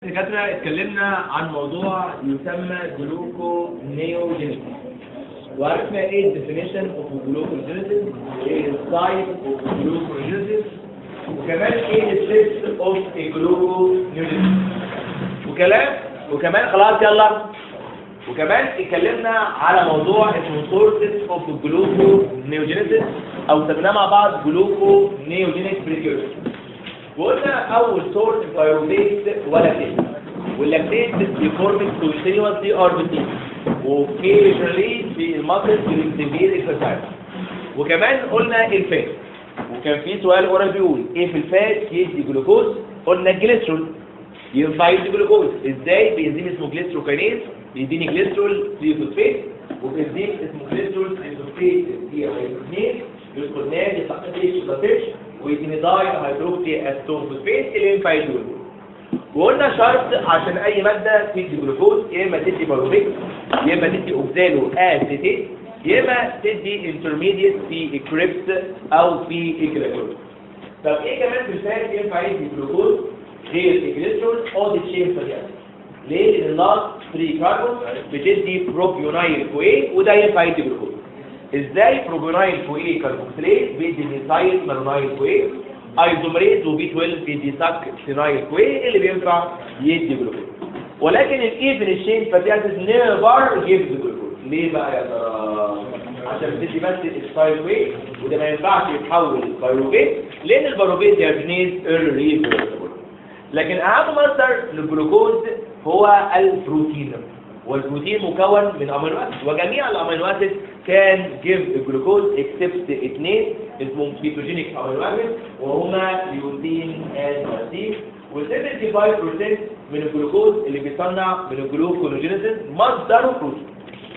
دكاترة اتكلمنا عن موضوع يسمى جلوكو نيوجينيسيس وعرفنا ايه الديفينيشن اوف جلوكوجينيسيس وايه السايت اوف جلوكوجينيسيس وكمان ايه الستبس اوف جلوكونيوجينيسيس وكلام وكمان خلاص يلا وكمان اتكلمنا على موضوع اسمه سورسز اوف جلوكو نيوجينيسيس او سميناه مع بعض جلوكو نيوجينيك بريكيورسر وقلنا اول سورس بايروبيت ولاكتيت واللاكتيت بيفورم كونتينوسلي ار بي تي وكيجنالي في الماسل في سيفير اكسرسايز وكمان قلنا الفات وكان في سؤال ورا بيقول ايه في الفات يدي جلوكوز قلنا الجليسرول ينفع يدي جلوكوز ازاي بانزيم اسمه جليسروكينيز بيديني جليسرول فوسفات وبانزيم اسمه جليسرول فوسفات دي 2 يدخل نادي يصحح ايش ما ويديني داي هيدروكسي استون فوسفات اللي ينفع يدوله وقلنا شرط عشان اي ماده تدي جلوكوز يا اما تدي باروبيك يا اما تدي اوكزالو اسيتيت يا اما تدي انترميديت في الكريبس او في الجلوكوز طب ايه كمان في الفات ينفع يدي جلوكوز غير الجليسرول او دي تشين فاتي ليه؟ لان اللاست 3 كاربون بتدي بروبيونايل كوي وده ينفع يدي جلوكوز ازاي بروبيونايل كوي كاربوكسيليز بيدي ميثايل مالونايل كوي ايزومريز وبي 12 بيدي ساك سينايل كوي اللي بينفع يدي جلوكوز ولكن الايفن الشين فاتي اسيد نيفر جيفز جلوكوز ليه بقى يا ترى عشان بتدي بس اكسايل كوي وده ما ينفعش يتحول بايروبيت لان الباروبيت دياجنيز irreversible لكن اهم مصدر للجلوكوز هو البروتين والبروتين مكون من امينو اسيد وجميع الامينو اسيد كان جيف الجلوكوز اكسبت اثنين اسمهم كيتوجينيك امينو اسيد وهما ليوتين اند مارتين و75% من الجلوكوز اللي بيصنع من الجلوكونوجينيسيس مصدره بروتين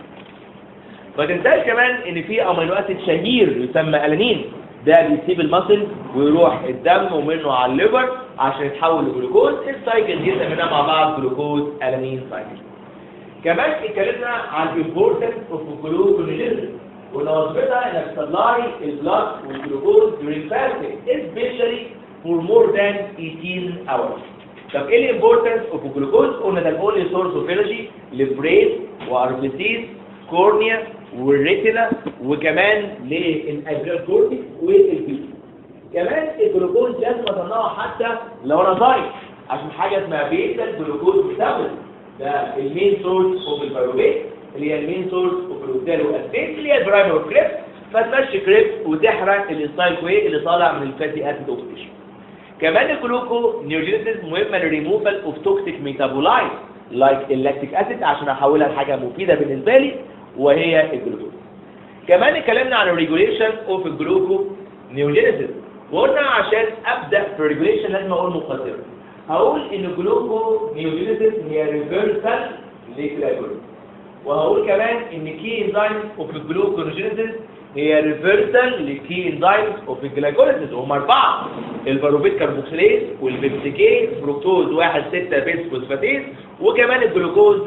ما تنساش كمان ان في امينو اسيد شهير يسمى الانين ده بيسيب المصل ويروح الدم ومنه على الليفر عشان يتحول لجلوكوز السايكل دي سميناها مع بعض جلوكوز الانين سايكل كمان اتكلمنا عن الامبورتنس اوف جلوكونيجينيسيس وان وظيفتها انك تطلعي البلاد والجلوكوز during fasting especially for more than 18 hours طب ايه الامبورتنس اوف جلوكوز قلنا ده الاونلي سورس اوف انرجي للبرين واربيسيس كورنيا والريتنا وكمان للادرينال كورتيك والبي كمان الجلوكوز لازم اصنعه حتى لو انا صايم عشان حاجه اسمها بيتا الجلوكوز ميتابوليزم ده المين سورس اوف البيروبيت اللي هي المين سورس اوف الاوكسالو اسيد اللي هي البرايمر كريب فتمشي كريب وتحرق الانسايل كوي اللي طالع من الفاتي اسيد اوكسيديشن كمان الجلوكو نيوجينيسيس مهمه للريموفال اوف توكسيك ميتابولايت لايك اللاكتيك اسيد عشان احولها لحاجه مفيده بالنسبه لي وهي الجلوكوز كمان اتكلمنا عن الريجوليشن اوف الجلوكو نيوجينيسيس وقلنا عشان ابدا في الريجوليشن لازم اقول مقدمه هقول ان الجلوكو نيوجينيسيس هي ريفرسال للجلوكوز وهقول كمان ان كي انزيم اوف الجلوكونيوجينيسيس هي ريفرسال لكي انزيم اوف الجلايكوليسيس هم اربعه الباروبيت كاربوكسيليز والبيبسيكيز فروكتوز 1 6 بيس فوسفاتيز وكمان الجلوكوز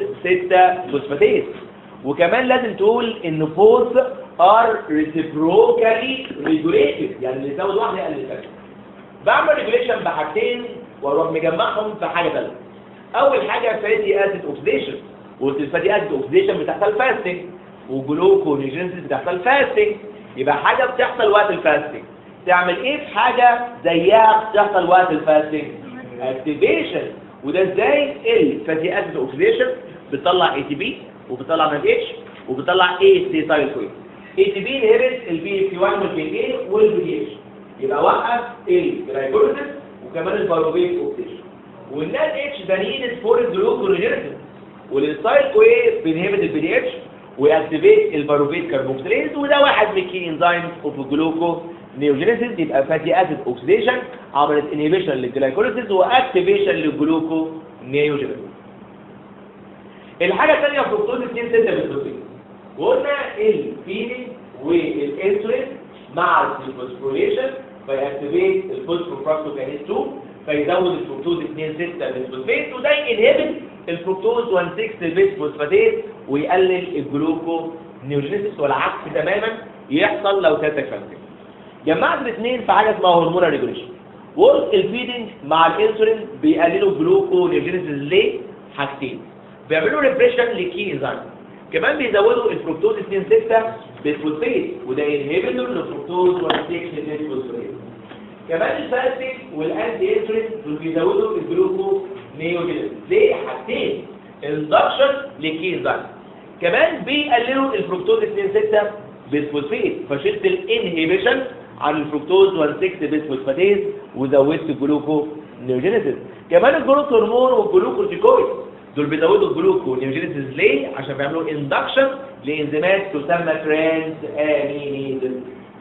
6 فوسفاتيز وكمان لازم تقول ان بوث ار ريسيبروكالي ريجوليتد يعني اللي يزود واحد يقلل الثاني بعمل ريجوليشن بحاجتين واروح مجمعهم في حاجه ثالثه اول حاجه فاتي اسيد اوكسيديشن والفاتي اسيد اوكسيديشن بتحصل فاستنج وجلوكونيجينيسيس بتحصل فاستنج يبقى حاجه بتحصل وقت الفاستنج تعمل ايه في حاجه زيها بتحصل وقت الفاستنج اكتيفيشن وده ازاي الفاتي اسيد اوكسيديشن بتطلع اي تي بي وبتطلع من اتش وبتطلع اي سي سايل كوين اي تي بي انهبت البي اف 1 والبي اي والبي دي اتش يبقى وقف الجلايكوليسيس وكمان الباروبيت اوكسيديشن والنات اتش ده نيدد فور الجلوكونيجينيسيس والانسايد كوي بينهبت البي دي اتش ويأكتيفيت الباروبيت كاربوكسيليز وده واحد من الكي انزيمز اوف الجلوكو نيوجينيسيس يبقى فاتي اسيد اوكسيديشن عملت انهبيشن للجلايكوليسيس واكتيفيشن للجلوكو نيوجينيسيس الحاجه الثانيه فركتوز 2 6 بالبروتين وقلنا الفيلينج والانسولين مع الفوسفوريليشن فيأكتيفيت الفوسفوفراكتوكانيز 2 فيزود الفركتوز 2 6 بالفوسفات وده ينهبت الفركتوز 1 6 بالفوسفاتيز ويقلل الجلوكو نيوجينيسيس والعكس تماما يحصل لو كانت فانتك جمعت الاثنين في حاجه اسمها هرمون ريجوليشن وورك الفيدنج مع الانسولين بيقللوا جلوكونيوجينيسيس ليه حاجتين بيعملوا ريبريشن لكي انزيم كمان بيزودوا الفركتوز 2 6 بالفوسفيت وده انهبيتور للفركتوز 1 6 بالفوسفيت كمان الفاستنج والانتي انسولين دول بيزودوا الجلوكو نيوجينيسيس ليه حاجتين اندكشن لكي انزيم كمان بيقللوا الفركتوز 2 6 بالفوسفيت فشلت الانهبيشن عن الفركتوز 1 6 بالفوسفاتيز وزودت الجلوكو نيوجينيسيس كمان الجلوكو هرمون والجلوكورتيكويد دول بيزودوا الجلوكو نيوجينيسيس ليه عشان بيعملوا اندكشن لانزيمات تسمى ترانس امينيز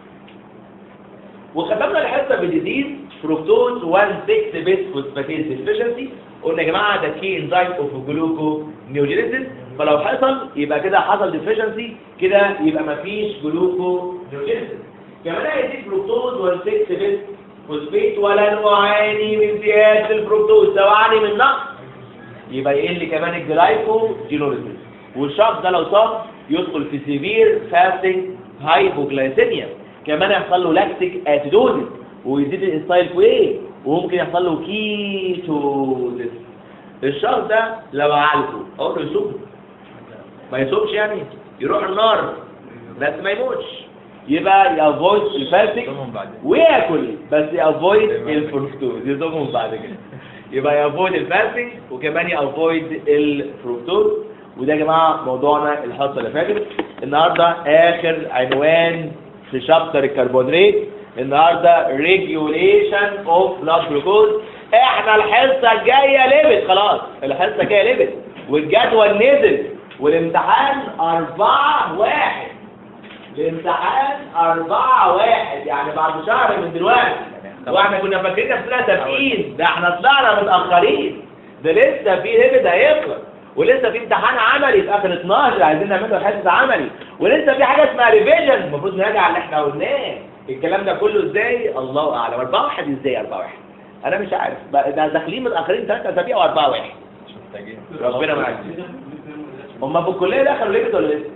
وختمنا الحصه بالديزيز فركتوز 1 6 بيس فوسفاتيز ديفيشنسي قلنا يا جماعه ده كي انزايم اوف جلوكو نيوجينيسيس فلو حصل يبقى كده حصل ديفيشنسي كده يبقى مفيش جلوكو نيوجينيسيس كمان هيزيد فركتوز 1 6 بيس فوسفيت ولا نعاني من زياده الفركتوز سواء من نقص يبقى يقل كمان الجلايكو جينوليسيس والشخص ده لو صاب يدخل في سيفير فاستنج هايبوجلايسيميا كمان يحصل له لاكتيك اتيدوزيس ويزيد الستايل كويه وممكن يحصل له كيتوزيس الشخص ده لو عالجه اقول له يصوم ما يصومش يعني يروح النار بس ما يموتش يبقى يافويد الفاستنج وياكل بس يافويد الفركتوز يصومهم بعد كده يبقى يافويد الفاستنج وكمان يافويد الفركتوز وده يا جماعه موضوعنا الحصه اللي فاتت النهارده اخر عنوان في شابتر الكربونات النهارده ريجوليشن اوف بلاد جلوكوز احنا الحصه الجايه ليبت خلاص الحصه الجايه ليبت والجدول نزل والامتحان أربعة واحد الامتحان أربعة واحد يعني بعد شهر من دلوقتي واحنا كنا فاكرين نفسنا سابقين ده احنا طلعنا متأخرين ده لسه في هبد هيخلص ولسه في امتحان عملي في اخر 12 عايزين نعمله حصه عملي ولسه في حاجه اسمها ريفيجن المفروض نراجع اللي احنا قلناه الكلام ده كله ازاي الله اعلم 4 1 ازاي 4 1 انا مش عارف بقى ده داخلين متاخرين ثلاث اسابيع و4 1 ربنا معاك هم في الكليه دخلوا ليه ولا لسه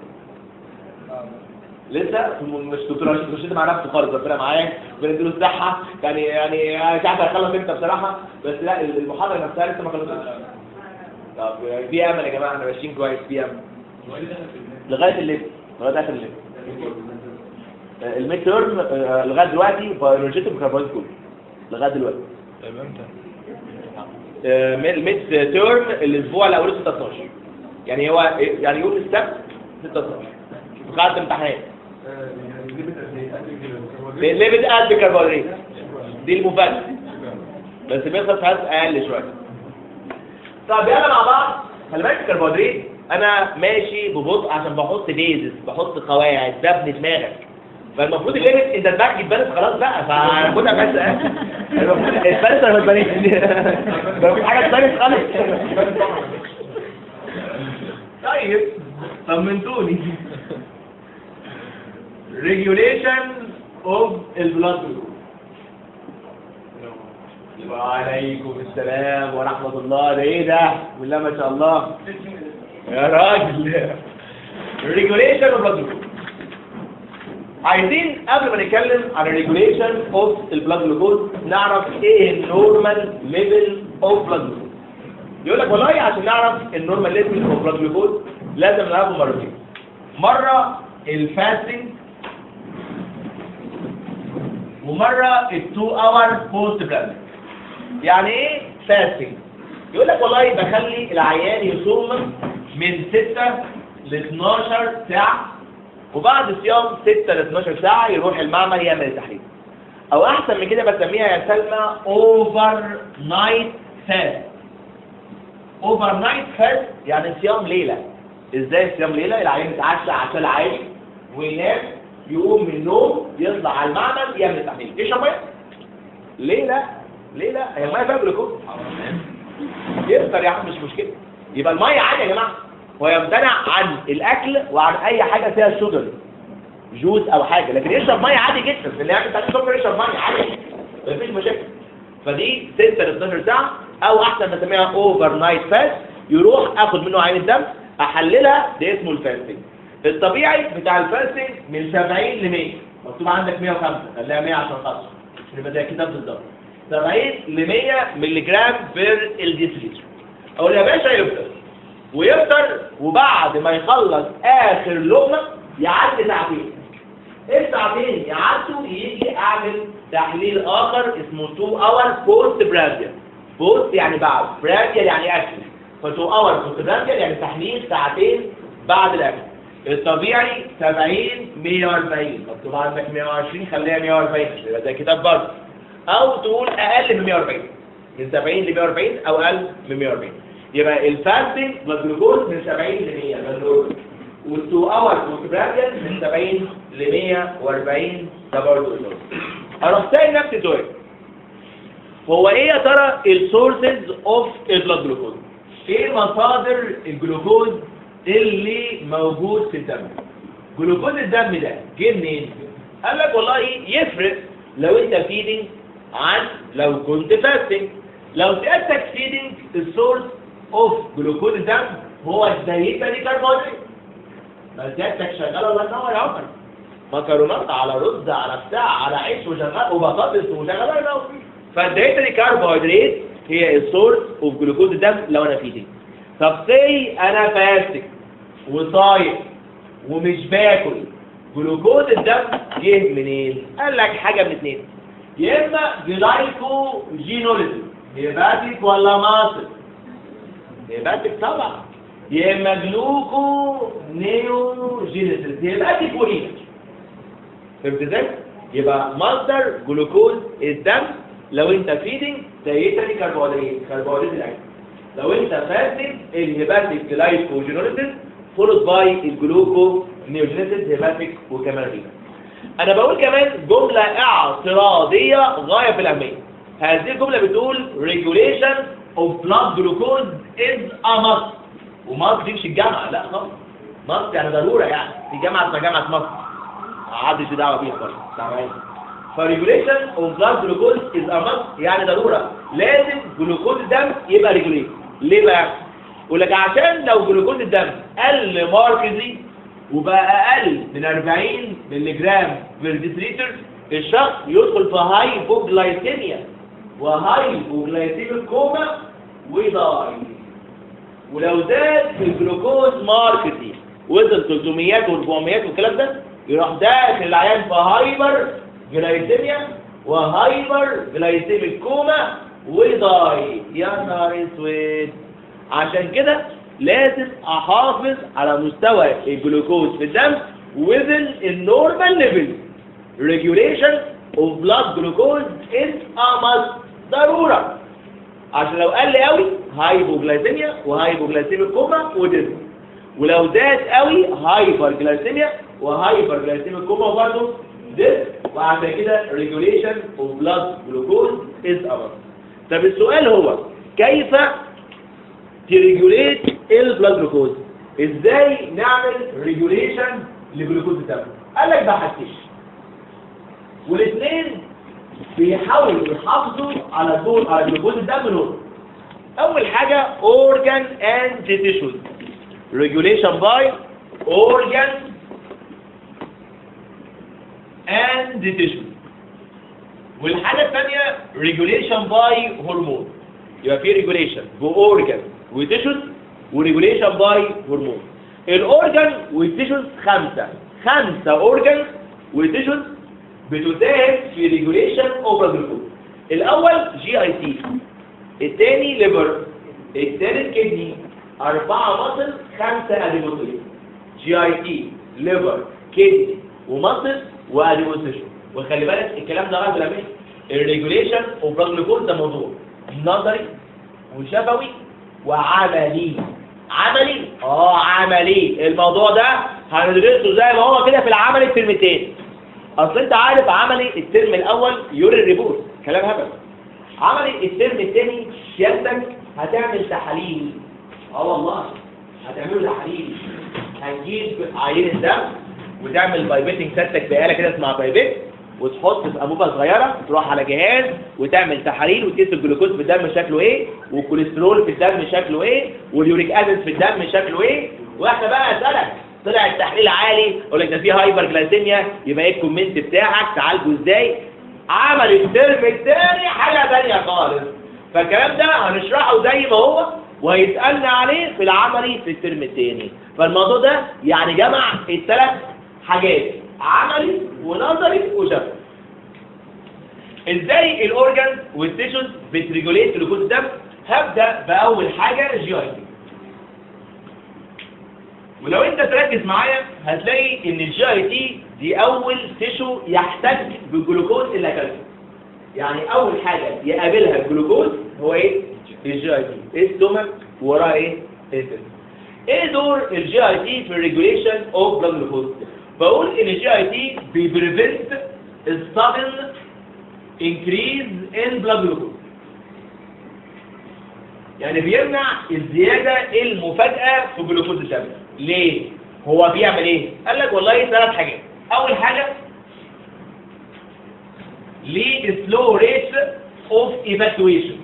لسه مش دكتور مش مش مع نفسه خالص ربنا معاك بنديله الصحه يعني يعني مش عارف هيخلص امتى بصراحه بس لا المحاضره نفسها لسه ما خلصتش طب في امل يا جماعه احنا ماشيين كويس في امل لغايه الليل لغايه اخر الليل الميد تيرم لغايه دلوقتي بيولوجيتي وكربونات كله لغايه دلوقتي طيب امتى؟ الميد تيرم الاسبوع الاول 16 يعني هو يعني يوم السبت 16 قاعده امتحانات اللي بتقد كربونات دي المفاجاه بس بيحصل ساعات اقل شويه طب يلا مع بعض خلي بالك الكربوهيدرات انا ماشي ببطء عشان بحط بيزس بحط قواعد ببني دماغك فالمفروض الليمت انت دماغك اتبنت خلاص بقى فهاخدها بس المفروض اتبنت ولا ما اتبنتش مفيش حاجه اتبنت خالص طيب طمنتوني ريجوليشن اوف البلاد جلوكوز وعليكم السلام ورحمة الله ده ايه ده بسم الله ما شاء الله يا راجل ريجوليشن اوف بلاد جلوكوز عايزين قبل ما نتكلم عن الريجوليشن اوف البلاد جلوكوز نعرف ايه النورمال ليفل اوف بلاد جلوكوز يقول لك والله عشان نعرف النورمال ليفل اوف بلاد جلوكوز لازم نعرفه مرتين مره الفاستنج ومره التو اور بوست بلاد يعني ايه فاستنج يقول لك والله بخلي العيان يصوم من 6 ل 12 ساعه وبعد صيام 6 ل 12 ساعه يروح المعمل يعمل التحليل او احسن من كده بسميها يا سلمى اوفر نايت فاست اوفر نايت فاست يعني صيام ليله ازاي صيام ليله العيان يتعشى عشاء عادي وينام يقوم من النوم يطلع على المعمل يعمل التحليل يشرب ميه ليه لا ليه لا هي الميه فيها جلوكوز يفطر يا عم مش مشكله يبقى الميه عادي يا جماعه ويمتنع عن الاكل وعن اي حاجه فيها شوجر جوز او حاجه لكن يشرب ميه عادي جدا اللي يعمل تحت سكر يشرب ميه عادي مفيش مشاكل فدي 6 ل 12 ساعه او احسن نسميها اوفر نايت فاست يروح اخد منه عين الدم احللها ده اسمه الفاستنج الطبيعي بتاع الفاستنج من 70 ل 100 مكتوب عندك 105 خليها 100 عشان خاطر عشان يبقى زي الكتاب بالظبط 70 ل 100 مللي جرام بير الديسليتر اقول يا باشا يفطر ويفطر وبعد ما يخلص اخر لقمه يعدي ساعتين الساعتين يعدوا يجي اعمل تحليل اخر اسمه 2 اور بوست براديال بوست يعني بعد براديال يعني اكل ف 2 اور بوست براديال يعني تحليل ساعتين بعد الاكل الطبيعي 70 140 مكتوب عندك 120 خليها 140 يبقى زي كتاب برضه او تقول اقل من 140 من 70 ل 140 او اقل من 140 يبقى الفاستنج بالجلوكوز من 70 ل 100 ده النورمال والتو اور والبراديال من 70 ل 140 ده برضه النورمال اروح سائل نفسي سؤال هو ايه يا ترى السورسز اوف البلاد جلوكوز ايه مصادر الجلوكوز اللي موجود في الدم جلوكوز الدم ده جه منين قال لك والله يفرق لو انت فيدنج عن لو كنت فاستنج لو سيادتك فيدنج السورس اوف جلوكوز الدم هو الدايتا دي كربوهيدرات ما سيادتك شغال الله ينور يا عمر مكرونات على رز على بتاع على عيش وشغال وبطاطس وشغال الله ينور فالدايتا دي كربوهيدرات هي السورس اوف جلوكوز الدم لو انا فيدنج طب سي انا فاستنج وصايم ومش باكل جلوكوز الدم جه منين قال لك حاجه من اتنين يا اما جلايكوجينوليزم هيباتيك ولا ماسل هيباتيك طبعا يا اما جلوكو نيوجينيسيس هيباتيك ورينك فهمت ازاي يبقى مصدر جلوكوز الدم لو انت فيدنج دايتري كربوهيدرات كربوهيدرات الاكل لو انت فاستنج الهيباتيك جلايكوجينوليسيس فولد باي الجلوكو نيوجينيسيس هيباتيك وكمان رينا انا بقول كمان جملة اعتراضية غاية في الاهمية هذه الجملة بتقول regulation of blood glucose is a must ومصر دي مش الجامعة لا خالص مصر يعني ضرورة يعني في جامعة اسمها جامعة مصر عادش دعوة بيها خالص تمام فالريجوليشن اوف بلاد جلوكوز از ا must يعني ضروره لازم جلوكوز الدم يبقى ريجوليت ليه بقى يقول لك عشان لو جلوكوز الدم قل ماركزي وبقى اقل من 40 مللي جرام بير ديسليتر الشخص يدخل في هايبوجلايسيميا وهايبوجلايسيميك كوما ويضاعي ولو زاد في الجلوكوز ماركتي وصل 300 و400 والكلام ده يروح داخل العيان في هايبر جلايسيميا وهايبر جلايسيميك كوما ويضاعي يا نهار اسود عشان كده لازم احافظ على مستوى الجلوكوز في الدم within النورمال ليفل regulation of blood glucose is a must ضرورة عشان لو قل قوي هايبوجلايسيميا وهايبوجلايسيميك كوما وديزني ولو زاد قوي هايبر جلايسيميا وهايبر جلايسيميك كوما برضه ديز وعشان كده regulation of blood glucose is a must طب السؤال هو كيف تريجوليت البلاد جلوكوز ازاي نعمل ريجوليشن لجلوكوز الدم قال لك ده حاجتين والاثنين بيحاولوا يحافظوا على دول على جلوكوز الدم دول اول حاجه اورجان اند تيشوز ريجوليشن باي اورجان اند تيشوز والحاجه الثانيه ريجوليشن باي هرمون يبقى في ريجوليشن باورجان وتيشوز وريجوليشن باي هرمون الاورجان والتيشوز خمسه خمسه اورجان وتيشوز بتساهم في ريجوليشن اوف جلوكوز الاول جي اي تي الثاني ليفر الثالث كدني اربعه مصل خمسه اديبوسيل جي اي تي ليفر كدني ومصل واديبوسيل وخلي بالك الكلام ده غير لمين الريجوليشن اوف جلوكوز ده موضوع نظري وشفوي وعملي عملي اه عملي الموضوع ده هندرسه زي ما هو كده في العملي الترمتين اصل انت عارف عملي الترم الاول يوري الريبورت كلام هبل عملي الترم الثاني سيادتك هتعمل تحاليل اه والله هتعملوا تحاليل هتجيب عينة دم وتعمل بايبيتنج سيادتك بآلة كده اسمها بايبيت وتحط في انبوبه صغيره تروح على جهاز وتعمل تحاليل وتقيس الجلوكوز في الدم شكله ايه والكوليسترول في الدم شكله ايه واليوريك اسيد في الدم شكله ايه واحنا بقى اسالك طلع التحليل عالي اقول لك ده فيه هايبر جلايسيميا يبقى ايه الكومنت بتاعك تعالجه ازاي عمل الترم الثاني حاجة تانية خالص فالكلام ده هنشرحه زي ما هو وهيسألنا عليه في العملي في الترم الثاني فالموضوع ده يعني جمع الثلاث حاجات عملي ونظري وشفوي ازاي الاورجنز والتيشوز بتريجوليت جلوكوز الدم هبدا باول حاجه جي اي تي ولو انت تركز معايا هتلاقي ان الجي اي تي دي اول تيشو يحتاج بالجلوكوز اللي اكلته يعني اول حاجه يقابلها الجلوكوز هو ايه الجي اي تي ايه السtomach وراه ايه الانتستين ايه دور الجي اي تي في الريجوليشن اوف بلاد جلوكوز بقول ان الجي اي تي بيبريفنت السادن increase in blood glucose يعني بيمنع الزيادة المفاجئة في جلوكوز الدم ليه؟ هو بيعمل ايه؟ قال لك والله ثلاث حاجات اول حاجة ليه slow rate of evacuation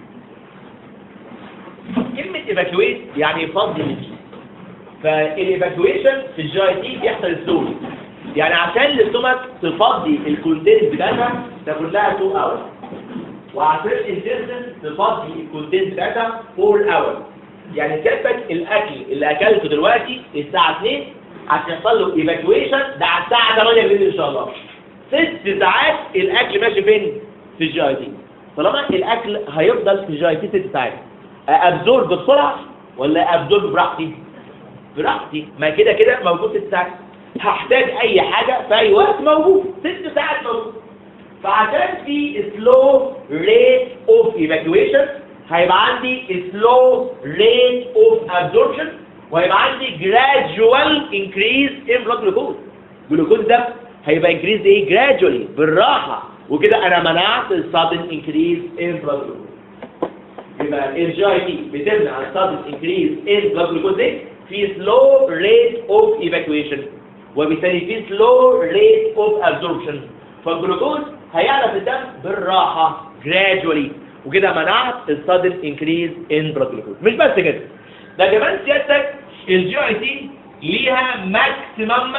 كلمة evacuate يعني يفضي الجي فالايفاكويشن في الجي اي تي بيحصل سلولي يعني عشان الاستومك تفضي الكونتين بتاعتها تاخد لها 2 اور وعشان الانتستين تفضي الكونتين بتاعتها 4 اور يعني كفك الاكل اللي اكلته دلوقتي الساعه 2 عشان يحصل له ايفاكويشن ده على الساعه 8 بالليل ان شاء الله ست ساعات الاكل ماشي فين في الجي اي تي طالما الاكل هيفضل في الجي اي تي ست ساعات ابزورب بسرعه ولا ابزورب براحتي براحتي ما كده كده موجود ست ساعات هحتاج اي حاجة في اي وقت موجود ست ساعات موجود فعشان في slow rate of evacuation هيبقى عندي slow rate of absorption وهيبقى عندي gradual increase in blood glucose جلوكوز ده هيبقى increase ايه gradually بالراحة وكده انا منعت ال sudden increase in blood glucose يبقى ال GIT بتمنع ال sudden increase in blood glucose ايه في slow rate of evacuation وبالتالي في slow rate of absorption فالجلوكوز هيعلى في الدم بالراحة gradually وكده منعت ال sudden increase in blood glucose مش بس كده ده كمان سيادتك الجي اي تي ليها maximum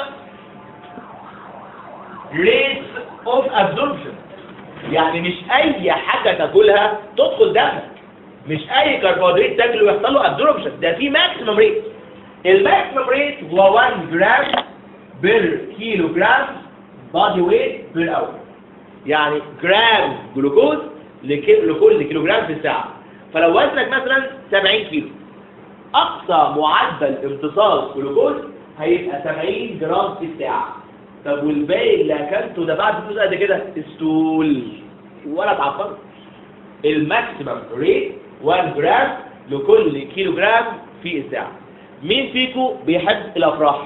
rate of absorption يعني مش اي حاجة تاكلها تدخل دمك مش اي كربوهيدرات تاكله ويحصل له absorption ده في maximum rate الماكسيمم ريت هو 1 جرام بير كيلو جرام بادي ويت بير اور يعني جرام جلوكوز لكي- لكل كيلو جرام في الساعة فلو وزنك مثلا 70 كيلو أقصى معدل امتصاص جلوكوز هيبقى 70 جرام في الساعة طب والباقي اللي أكلته ده بعد فلوس قد كده استول ولا تعفرت الماكسيمم ريت 1 جرام لكل كيلو جرام في الساعة مين فيكم بيحب الأفراح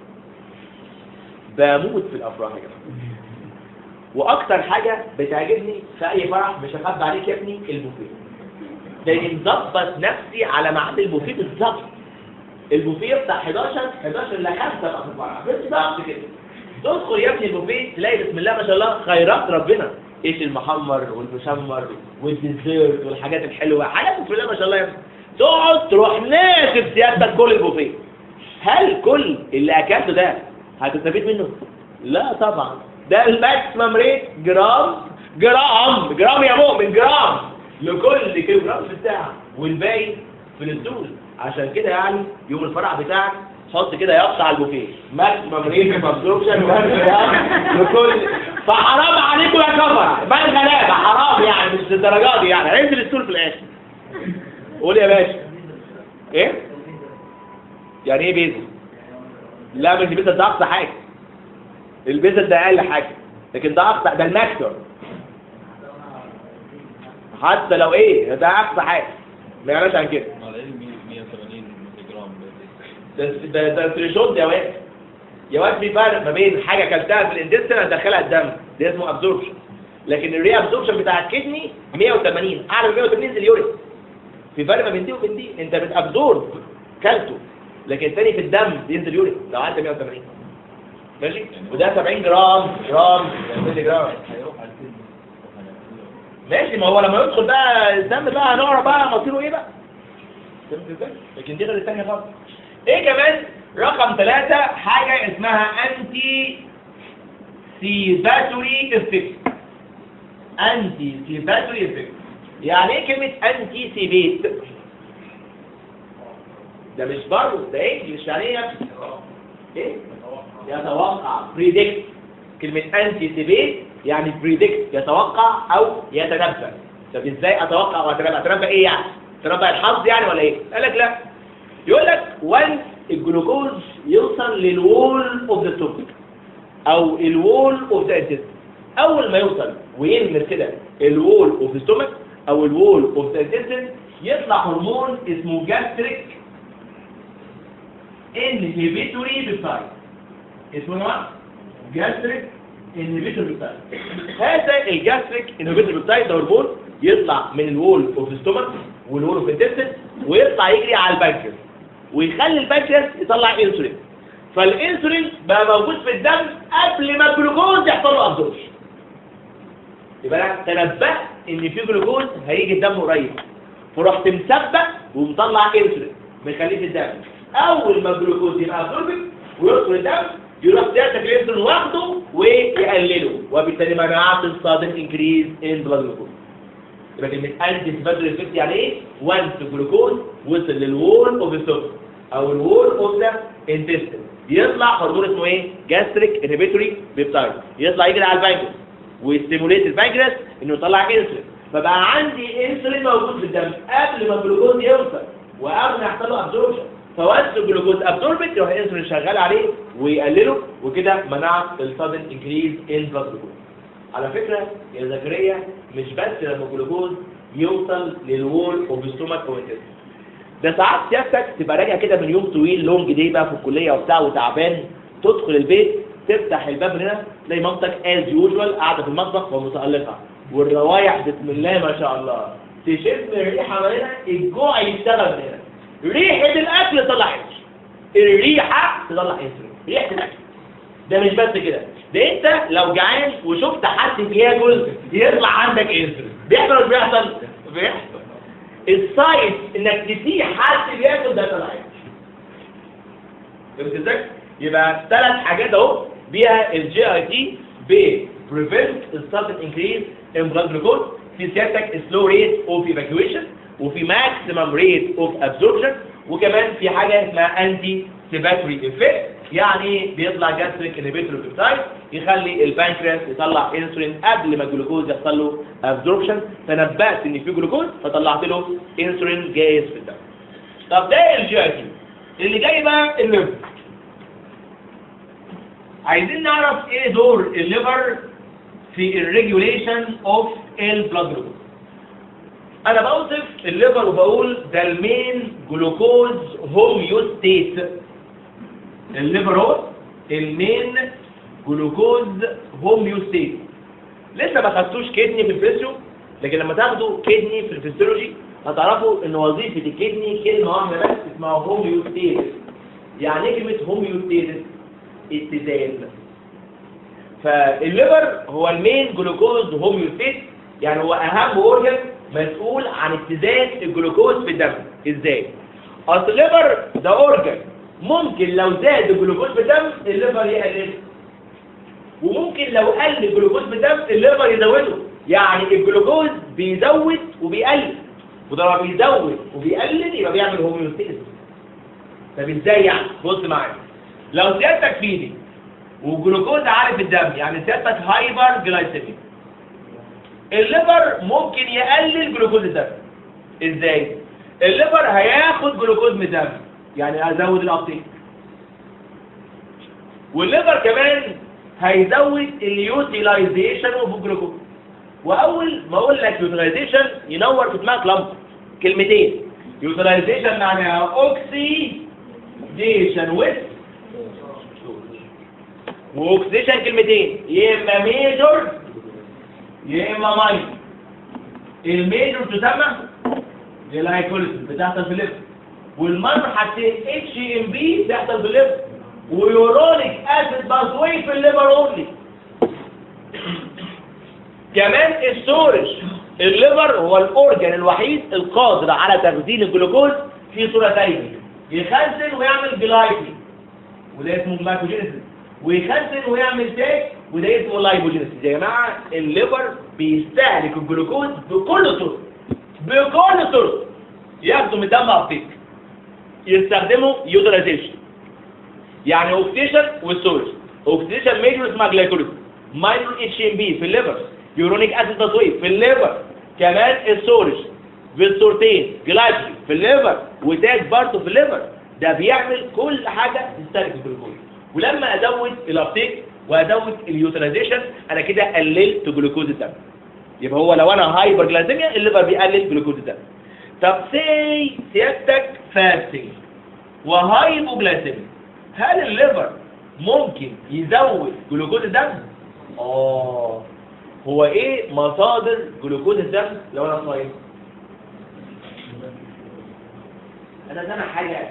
بموت في الأفراح يا جماعة واكتر حاجة بتعجبني في اي فرح مش هخبي عليك يا ابني البوفيه لاني مظبط نفسي على ميعاد البوفيه بالظبط البوفيه بتاع 11 11 ل 5 بقى في الفرح بالظبط كده تدخل يا ابني البوفيه تلاقي بسم الله ما شاء الله خيرات ربنا ايش المحمر والمشمر والديزيرت والحاجات الحلوه حاجات بسم الله ما شاء الله يا ابني تقعد تروح ناخد سيادتك كل البوفيه هل كل اللي اكلته ده هتستفيد منه لا طبعا ده الماكسيمم ريت جرام جرام جرام يا مؤمن جرام لكل كيلو جرام في الساعه والباقي في الدول عشان كده يعني يوم الفرح بتاعك حط كده يقطع على البوفيه ماكسيمم ريت ابسوربشن لكل فحرام عليكم يا كفر بقى غلابه حرام يعني مش للدرجات دي يعني انزل السول في الاخر قول يا باشا ايه يعني ايه بيزل لا مش بيزل ده اقصى حاجه البيزل ده اقل حاجه لكن ده اقصى ده الماكسيمم حتى لو ايه ده اقصى حاجه ما يعملش عن كده على علم 180 جرام ده ده ده الثريشولد يا واد يا واد في فرق ما بين حاجه اكلتها في الاندستري هتدخلها الدم ده اسمه ابزوربشن لكن الري ابزوربشن بتاع الكدني 180 اعلى من 180 زي اليورين في فرق ما بين دي وبين دي انت بتابزورب كلته لكن الثاني في الدم بينزل يورين لو عدى 180 ماشي وده 70 جرام جرام 50 جرام هيروح على الكلمة ماشي ما هو لما يدخل بقى الدم بقى هنعرف بقى مصيره ايه بقى فهمت ازاي؟ لكن دي غير الثانيه خالص ايه كمان رقم ثلاثة حاجة اسمها انتي سيباتوري افكت انتي سيباتوري افكت يعني ايه كلمة انتي سيبيت ده مش برضه ده ايه مش يعني ايه يا ابني؟ ايه يتوقع بريدكت كلمة انتي سيبيت يعني بريدكت يتوقع او يتنبأ طب ازاي اتوقع واتنبأ اتنبأ ايه يعني اتنبأ الحظ يعني ولا ايه قال لك لا يقول لك وانس الجلوكوز يوصل للوول اوف ذا ستومك او الوول اوف ذا انتستين اول ما يوصل وينمر كده الوول اوف ذا ستومك او الوول اوف ذا انتستين يطلع هرمون اسمه جاستريك انهبيتوري بيبتايد اسمه ايه جاستريك انهبيتوري بيبتايد هذا الجاستريك انهبيتوري بيبتايد ده هرمون يطلع من الوول اوف ذا ستومك والوول اوف انتستين ويطلع يجري على البنكرياس ويخلي البنكرياس يطلع انسولين فالانسولين بقى موجود في الدم قبل ما الجلوكوز يحصل له ابزوربشن يبقى انا تنبأت ان في جلوكوز هيجي الدم قريب فرحت مسبق ومطلع انسولين مخليه في الدم اول ما الجلوكوز يبقى ابزوربت ويدخل الدم يروح سيادتك الانسولين واخده ويقلله وبالتالي منعت الصادم انكريز ان بلاد جلوكوز يبقى كلمه انتي سبادري افكت يعني ايه وانس الجلوكوز وصل للوول اوف ذا او الوول اوف ذا انتستين يطلع هرمون اسمه ايه جاستريك انهبيتوري بيبتايد يطلع يجري على البنكرياس ويستيموليت البنكرياس انه يطلع انسولين فبقى عندي انسولين موجود في الدم قبل ما الجلوكوز يوصل وقبل ما يحصل له ابزوربشن فوانس الجلوكوز ابزوربت يروح الانسولين شغال عليه ويقلله وكده منعت السادن انكريز ان بلاد جلوكوز على فكره يا زكريا مش بس لما الجلوكوز يوصل للوول اوف ستومك او انتستين ده ساعات سيادتك تبقى راجع كده من يوم طويل لونج دي بقى في الكليه وبتاع وتعبان تدخل البيت تفتح الباب من هنا تلاقي مامتك از يوجوال قاعده في المطبخ ومتالقه والروايح بسم الله ما شاء الله تشم الريحه من هنا الجوع يشتغل من هنا ريحه الاكل تطلع انسولين الريحه تطلع انسولين ريحه الاكل ده مش بس كده ده انت لو جعان وشفت حد بياكل يطلع عندك انسولين بيحصل ولا مش بيحصل بيحصل السايت انك تسيح حد بياكل ده طلع فهمت ازاي يبقى ثلاث حاجات اهو بيها الجي اي تي بريفنت السادن انكريز ان بلاد جلوكوز في سيادتك سلو ريت اوف ايفاكيويشن وفي ماكسيمم ريت اوف ابزوربشن وكمان في حاجه اسمها انتي سيباتوري افكت يعني بيطلع جاستريك انهبيتور بيبتايد يخلي البنكرياس يطلع انسولين قبل ما الجلوكوز يحصل له ابزوربشن تنبأت ان في جلوكوز فطلعت له انسولين جاهز في الدم طب ده الجي اي تي اللي جاي بقى الليفر عايزين نعرف ايه دور الليفر في الريجوليشن اوف البلاد جلوكوز انا بوصف الليفر وبقول ده المين جلوكوز هوميوستيت الليفر هو المين جلوكوز هوميوستيت لسه ما خدتوش كدني في الفيسيو لكن لما تاخدوا كدني في الفسيولوجي هتعرفوا ان وظيفه الكدني كلمه واحده بس اسمها هوميوستيت يعني ايه كلمه هوميوستيت اتزان فالليفر هو المين جلوكوز هوميوستيت يعني هو اهم اورجن مسؤول عن اتزان الجلوكوز في الدم ازاي اصل الليفر ده اورجن ممكن لو زاد الجلوكوز في الدم الليفر يقلل وممكن لو قل الجلوكوز في الدم الليفر يزوده يعني الجلوكوز بيزود وبيقلل وده لما بيزود وبيقلل يبقى بيعمل هوميوستيز طب ازاي يعني بص معايا لو سيادتك فيدي والجلوكوز عالي في الدم يعني سيادتك هايبر جلايسيميك الليفر ممكن يقلل جلوكوز الدم ازاي الليفر هياخد جلوكوز من الدم يعني ازود الابتيك والليفر كمان هيزود اليوتيلايزيشن اوف الجلوكوز واول ما اقول لك يوتيلايزيشن ينور في دماغك لمبه كلمتين يوتيلايزيشن معناها اوكسيديشن ويز واوكسيديشن كلمتين يا اما ميجور يا اما ماينور الميجور تسمى الهايكوليسيس بتحصل في الليفر والماينور حاجتين اتش ام بي بتحصل في الليفر ويورونيك اسيد باثوي في الليفر اونلي كمان السورج الليفر هو الاورجن الوحيد القادر على تخزين الجلوكوز في صورتين يخزن ويعمل جلايكي وده اسمه جلايكوجينيسيس ويخزن ويعمل تاك وده اسمه لايبوجينيسيس يا جماعه الليفر بيستهلك الجلوكوز بكل طرق بكل طرق ياخدوا من الدم ابتيك يستخدموا يوتيلايزيشن يعني اوكسيشن والسورج اوكسيشن ميجور اسمها جلايكوليز ماينور اتش ام بي في الليفر يورونيك اسيد تصوير في الليفر كمان السورج بالصورتين جلايكوليز في الليفر وتاج برضه في الليفر ده بيعمل كل حاجه تستهلك الجلوكوز ولما ازود الابتيك وازود اليوتيلايزيشن انا كده قللت جلوكوز الدم يبقى هو لو انا هايبر جلايسيميا الليفر بيقلل جلوكوز الدم طب سي سيادتك فاستنج وهايبوجلايسيميا هل الليفر ممكن يزود جلوكوز الدم اه هو ايه مصادر جلوكوز الدم لو انا صايم انا سامع حاجه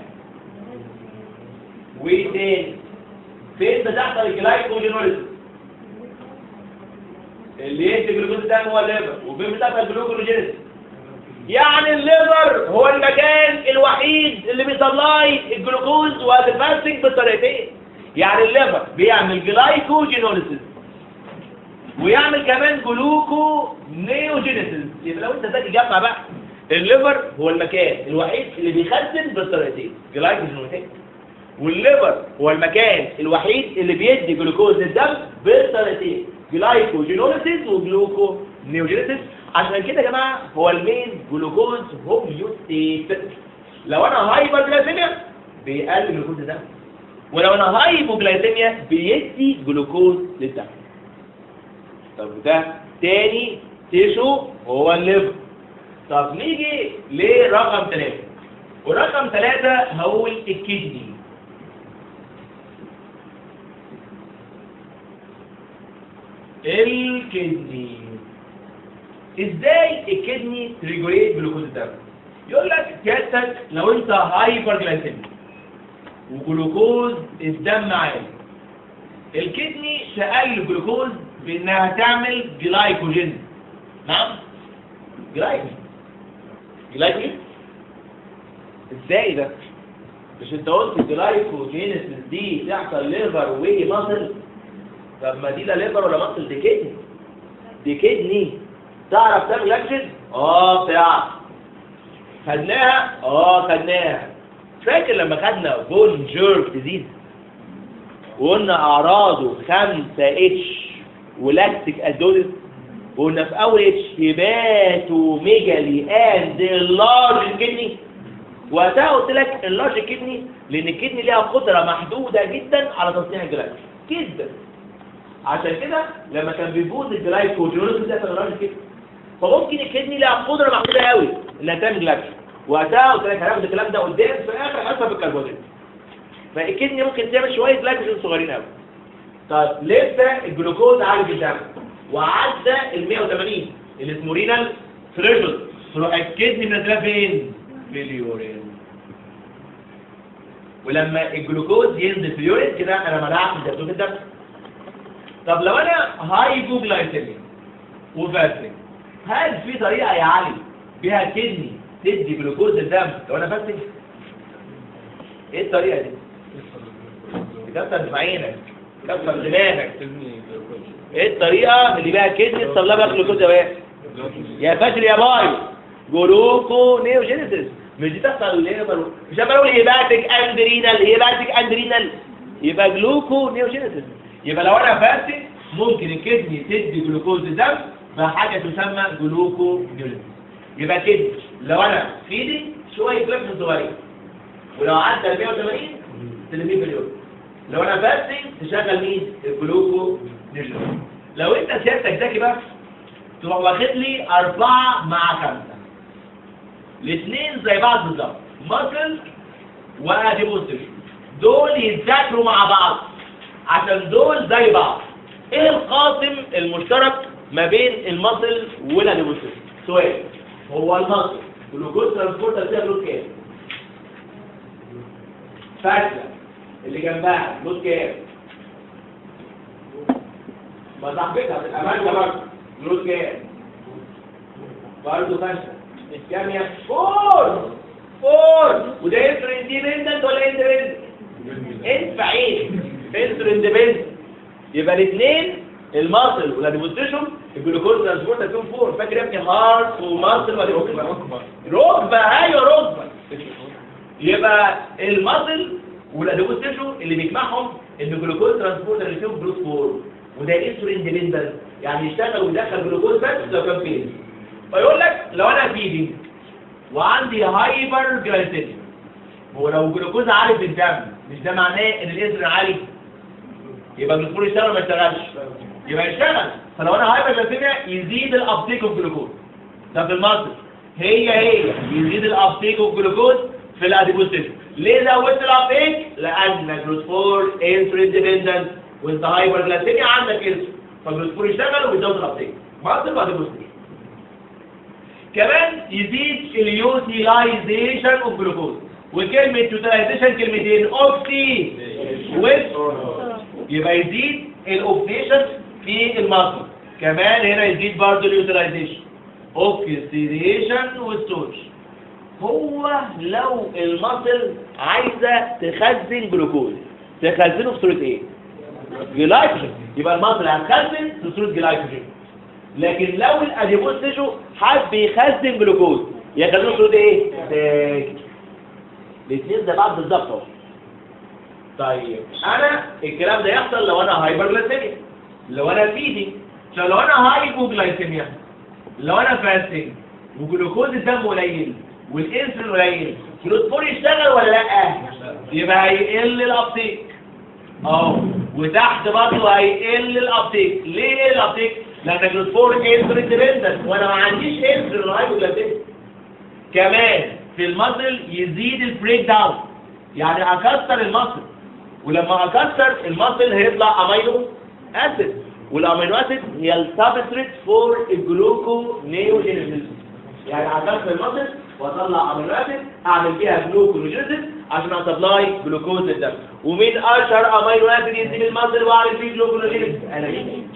وايه تاني فين بتحصل الجلايكوجينوليسيس اللي يدي جلوكوز الدم هو الليفر وفين بتحصل الجلوكوجينوليسيس يعني الليفر هو المكان الوحيد اللي بيسبلاي الجلوكوز والفاستنج بالطريقتين يعني الليفر بيعمل جلايكوجينوليسيس ويعمل كمان جلوكو نيوجينيسيس يبقى لو انت ذكي جمع بقى الليفر هو المكان الوحيد اللي بيخزن بالطريقتين جلايكوجينوليسيس والليفر هو المكان الوحيد اللي بيدي جلوكوز للدم بالطريقتين جلايكوجينوليسيس وجلوكو نيوجينيسيس عشان كده يا جماعه هو المين جلوكوز هوميوستيت لو انا هايبر جلايسيميا بيقلل جلوكوز الدم ولو انا هايبوجلايسيميا بيدي جلوكوز للدم طب ده تاني تيشو هو الليفر طب نيجي لرقم ثلاثة ورقم ثلاثة هقول الكدني الكدني ازاي الكدني تريجوليت جلوكوز الدم يقول لك سيادتك لو انت هايبر جلايسيميك وجلوكوز الدم عالي الكدني تقلل الجلوكوز بانها تعمل جلايكوجين نعم جلايكوجين جلايكوجين ازاي ده مش انت قلت الجلايكوجينيسيس دي تحصل ليفر ومصل طب ما دي لا ليفر ولا مصل دي كدني دي كدني تعرف تعمل جلايكوجين اه بتعرف خدناها اه خدناها فاكر لما خدنا بون جيرك ديزيز وقلنا اعراضه 5 اتش ولاكتيك ادوليس وقلنا في اول اتش هيباتو ميجالي اند لارج كدني وقتها قلت لك اللارج كدني لان الكدني ليها قدره محدوده جدا على تصنيع الجلايكوجين جدا عشان كده لما كان بيبوظ الجلايكوجين ده في اللارج كدني فممكن الكدني لها قدره محدوده قوي انها تعمل جلايكوجين وقتها قلت لك هناخد الكلام ده قدام في اخر حصه في الكربوهيدرات فالكدني ممكن تعمل شويه جلايكوجين صغيرين قوي طيب لسه الجلوكوز عالي في الدم وعدى ال 180 اللي اسمه رينال ثريشولد تروح الكدني منزلها فين؟ في اليورين ولما الجلوكوز ينزل في اليورين كده انا منعت من تدفق الدم طب لو انا هايبوجلايسيميا وفاستنج هل في طريقه يا علي بيها كدني تدي جلوكوز الدم لو انا فاستنج ايه الطريقه دي تكسر في عينك تكسر دماغك ايه الطريقه اللي بيها كدني تصلب لك جلوكوز يا باشا يا فاشل يا باي جلوكو نيوجينيسيس مش دي تحصل ليبر مش انا بقول هيباتيك اندرينال هيباتيك اندرينال يبقى جلوكو نيوجينيسيس يبقى لو انا فاستنج ممكن الكدني تدي جلوكوز دم بحاجه تسمى جلوكو نيوجينيسيس يبقى كده لو انا في ايدي شويه جلوكوز صغيرين ولو عدى ال 180 تلميه في اليوم لو انا فاستنج تشغل مين الجلوكو نيوجينيسيس لو انت سيادتك ذكي بقى تروح واخد لي أربعة مع خمسة الاثنين زي بعض بالظبط ماسل وديبوستيشن دول يتذاكروا مع بعض عشان دول زي بعض ايه القاسم المشترك ما بين الماسل والديبوستيشن سؤال هو الماسل جلوكوز ترانسبورتر فيها جلوكوز كام فاشلة اللي جنبها جلوكوز كام ما صاحبتها في الأمان برضه جلوكوز كام برضه فاشلة الكام يا فور فور وده انتر اندبندنت ولا اندبندنت انت عين انتر اندبندنت يبقى الاثنين الماسل والاديبوستيشن الجلوكوز ترانسبورتر فيهم فور فاكر يا ابني هارت وماسل ولا ركبه ركبه ايوه ركبه يبقى الماسل والادوبوس تيشو اللي بيجمعهم ان الجلوكوز ترانسبورتر اللي فيهم جلوكوز فور وده انسولين ديبندنت يعني يشتغل ويدخل جلوكوز بس لو كان فين فيقول لك لو انا فيدي وعندي هايبر جلايسيميا هو لو الجلوكوز عالي في الدم مش ده معناه ان الانسولين عالي يبقى الجلوكوز يشتغل ولا ما يشتغلش يبقى يشتغل فلو انا هايبر جلايسيميا يزيد الابتيك اوف جلوكوز ده في المصل هي هي يزيد الابتيك اوف جلوكوز في الاديبوز تيشو ليه زودت الابتيك لان الجلوكوز انسولين ديبندنت وانت هايبر جلايسيميا عندك انسولين فالجلوكوز يشتغل وبيزود الابتيك مصل واديبوز تيشو كمان يزيد اليوتيلايزيشن اوف جلوكوز وكلمة يوتيلايزيشن كلمتين اوكسي ويت يبقى يزيد الاوكسيشن في المصل كمان هنا يزيد برضه اليوتيلايزيشن اوكسيديشن والستورج هو لو المصل عايزة تخزن جلوكوز تخزنه في صورة ايه؟ جلايكوجين يبقى المصل هتخزن في صورة جلايكوجين لكن لو الاديبوز تيشو حب يخزن جلوكوز يخزنه في صورة ايه؟ تاج الاثنين زي بعض بالظبط اهو طيب انا الكلام ده يحصل لو انا هايبرجلايسيميا لو انا فيدي عشان لو انا هايبوجلايسيميا لو انا فاستنج وجلوكوز الدم قليل والانسولين قليل الفوسفور يشتغل ولا لا يبقى هيقل الابتيك اه وتحت برضه هيقل الابتيك ليه الابتيك لان الفوسفور انسولين ديبندنت وانا ما عنديش انسولين هايبوجلايسيميا كمان في المصل يزيد البريك داون يعني اكسر المصل ولما اكسر المصل هيطلع امينو اسيد والامينو اسيد هي السبستريت فور الجلوكو نيوجينيسيس يعني اكسر المصل واطلع امينو اسيد اعمل فيها جلوكونيوجينيسيس عشان اسبلاي جلوكوز للدم ومين اشهر امينو اسيد يسيب المصل واعمل فيه جلوكونيوجينيسيس انا مين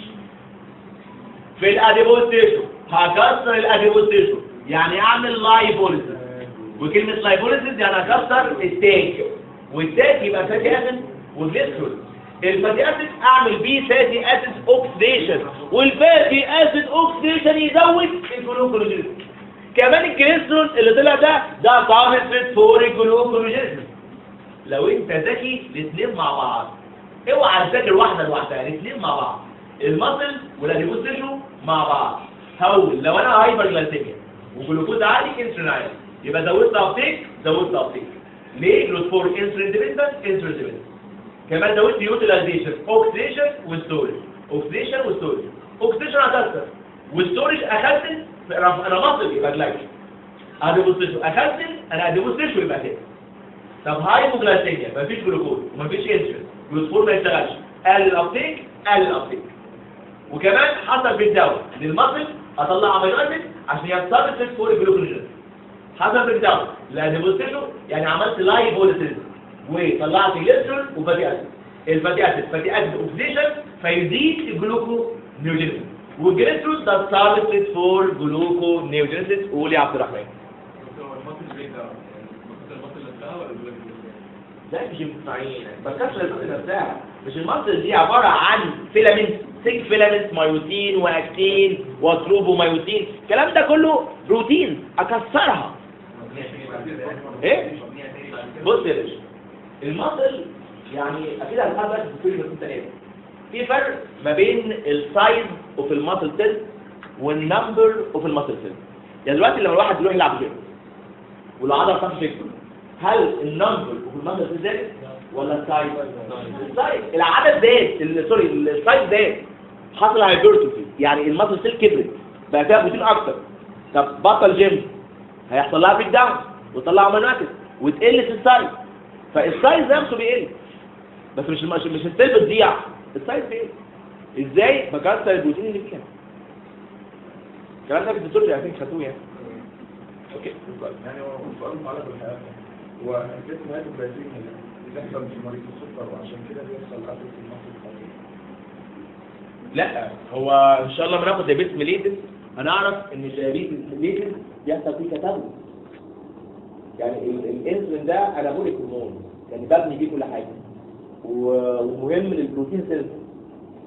في الاديبوز تيشو هكسر الاديبوز تيشو يعني اعمل لايبوليسيس وكلمة لايبوليسيس يعني اكسر التاج والتاج يبقى فاتي اسيد وجليسرول الفاتي اسيد اعمل بيه فاتي اسيد اوكسيديشن والفاتي اسيد اوكسيديشن يزود الجلوكوجينيس كمان الجليسرول اللي طلع ده ده سبستريت فور الجلوكوجينيس لو انت ذكي الاثنين مع بعض اوعى تذاكر واحده لوحدها الاثنين مع بعض المصل والاديبوز تيشو مع بعض هقول لو انا هايبر جلايسيميا وجلوكوز عالي انسولين عالي يبقى زودت ابتيك زودت ابتيك ليه جلوكوز انسولين ديبندنت انسولين ديبندنت كمان زودت يوتيلايزيشن اوكسيديشن وستورج اوكسيديشن وستورج اوكسيديشن هتكسر والستورج اخزن انا مصل يبقى جلايكوجين اديبوز تيشو اخزن انا اديبوز تيشو يبقى كده طب هايبوجلايسيميا مفيش جلوكوز ومفيش انسولين جلوكوز ما يشتغلش قلل الابتيك قلل الابتيك وكمان حصل بالدواء للمصل اطلع امينو اسيد عشان يستبسط فوق الجلوكوجين حصل بالدواء لان بوستيشو يعني عملت لايبوليسيس وطلعت جليسرول وفاتي اسيد الفاتي اسيد فاتي اسيد اوكسيديشن فيزيد الجلوكو نيوجينيسيس والجليسرول ده سبستريت فور جلوكو نيوجينيسيس قول يا عبد الرحمن المصل بريك داون المصل نفسها ولا الجلوكوز لا مش مقطعين بس كسر المصل نفسها مش المصل دي عبارة عن فيلامنت سيك فيلامنت مايوتين واكتين وتروبومايوتين الكلام ده كله بروتين اكسرها ايه بص يا باشا المصل يعني اكيد هنفهم بس في كل ثلاثه في فرق ما بين السايز اوف الماسل سيل والنمبر اوف الماسل سيل يعني دلوقتي لما الواحد يروح يلعب جيم والعضله بتاعته تكبر هل النمبر اوف الماسل سيل زاد ولا السايز السايز العدد زاد ال- سوري السايز زاد حصل هايبرتروفي يعني الماسل سيل كبرت بقى فيها بروتين اكتر طب بطل جيم هيحصل لها بريك داون وتطلع مناكس وتقل في السايز فالسايز نفسه بيقل بس مش مش, مش السيل بتضيع السايز بيقل ازاي بكسر البروتين اللي فيها الكلام ده في الدكتور عارفين خدوه يعني اوكي يعني هو سؤال متعلق بالحياة هو الجسم هيدروجلايسيميا اللي بيحصل في مريض السكر وعشان كده بيحصل قتل في المصل الخطير لا هو ان شاء الله ما ناخد دايبيتس ميليتس هنعرف ان الدايبيتس ميليتس بيحصل فيه كتابه يعني ال- الانسولين ده انابوليك هرمون يعني ببني بيه كل حاجه و- ومهم للبروتين سيلز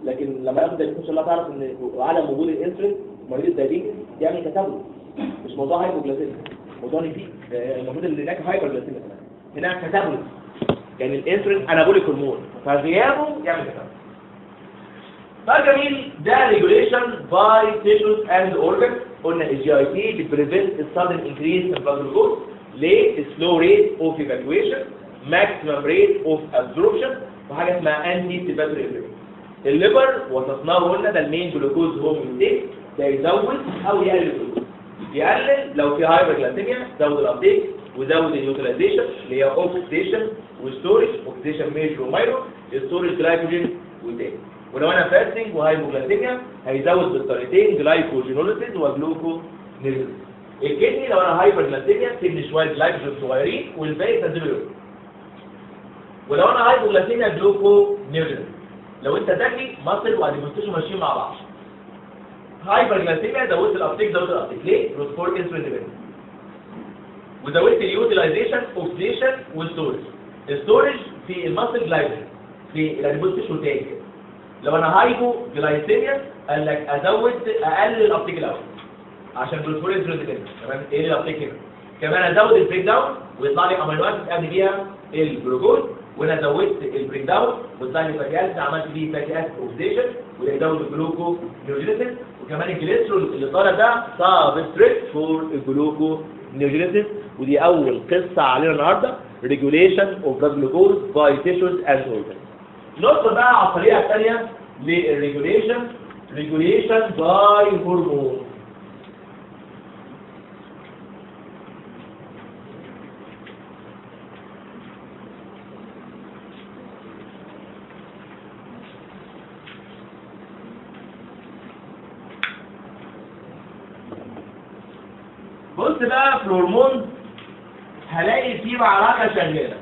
لكن لما ياخد دايبيتس ان شاء الله تعرف ان عدم وجود الانسولين مريض الدايبيتس يعمل كتابوليك مش موضوع هايبوجلاسيميا موضوع ان في آه، المفروض ان هناك هايبرجلاسيميا كمان هناك كتابوليك يعني الانسولين انابوليك هرمون فغيابه يعمل كتابوليك طيب جميل ده ريجوليشن باي تيشوز اند اورجن قلنا الجي اي تي بتبريفنت السادن انكريز في البلاد جلوكوز ليه سلو ريت اوف ايفاكويشن ماكسيمم ريت اوف ابزوربشن وحاجه اسمها انتي سيباتوري الليبر وصفناه وقلنا ده المين جلوكوز هو ميتيك ده يزود او يقلل الجلوكوز يقلل لو في هايبرجلايسيميا زود الابتيك وزود اليوتيلايزيشن اللي هي اوكسيديشن وستورج اوكسيديشن ميجر ومايرو ستورج جلايكوجين وتاني ولو انا فاستنج وهايبوجلايسيميا هيزود بالطريقتين جلايكوجينوليسيس وجلوكونيريز الكدني لو انا هايبرجلايسيميا تبني شويه جلايكوجين صغيرين والباقي تنزله يورين ولو انا هايبوجلايسيميا جلوكونيريز لو انت ذكي مصل واديبوستيشن ماشيين مع بعض هايبرجلايسيميا زودت الابتيك زودت الابتيك ليه؟ روتفور انسولين ديبندنت وزودت اليوتيلايزيشن اوكسيديشن والستورج الستورج في المصل جلايكوجين في الاديبوستيشن تاني لو انا هايبو جلايسيميا قال لك ازود اقلل الابتيك الاول عشان الجلوكوز ريزيدنت تمام ايه الابتيك هنا كمان ازود البريك داون ويطلع لي امينو اسيد ابني بيها الجلوكوز وانا زودت البريك داون ويطلع لي فاتي اسيد عملت بيه فاتي اسيد اوكسيديشن وده يزود الجلوكو نيوجينيسيس وكمان الجليسرول اللي طالع ده سابستريت فور الجلوكو نيوجينيسيس ودي اول قصه علينا النهارده ريجوليشن اوف بلاد جلوكوز باي تيشوز اند اورجانز ندخل بقى على الطريقه الثانيه للريجوليشن ريجوليشن باي هرمون بص بقى في الهرمون هلاقي فيه معركه شغاله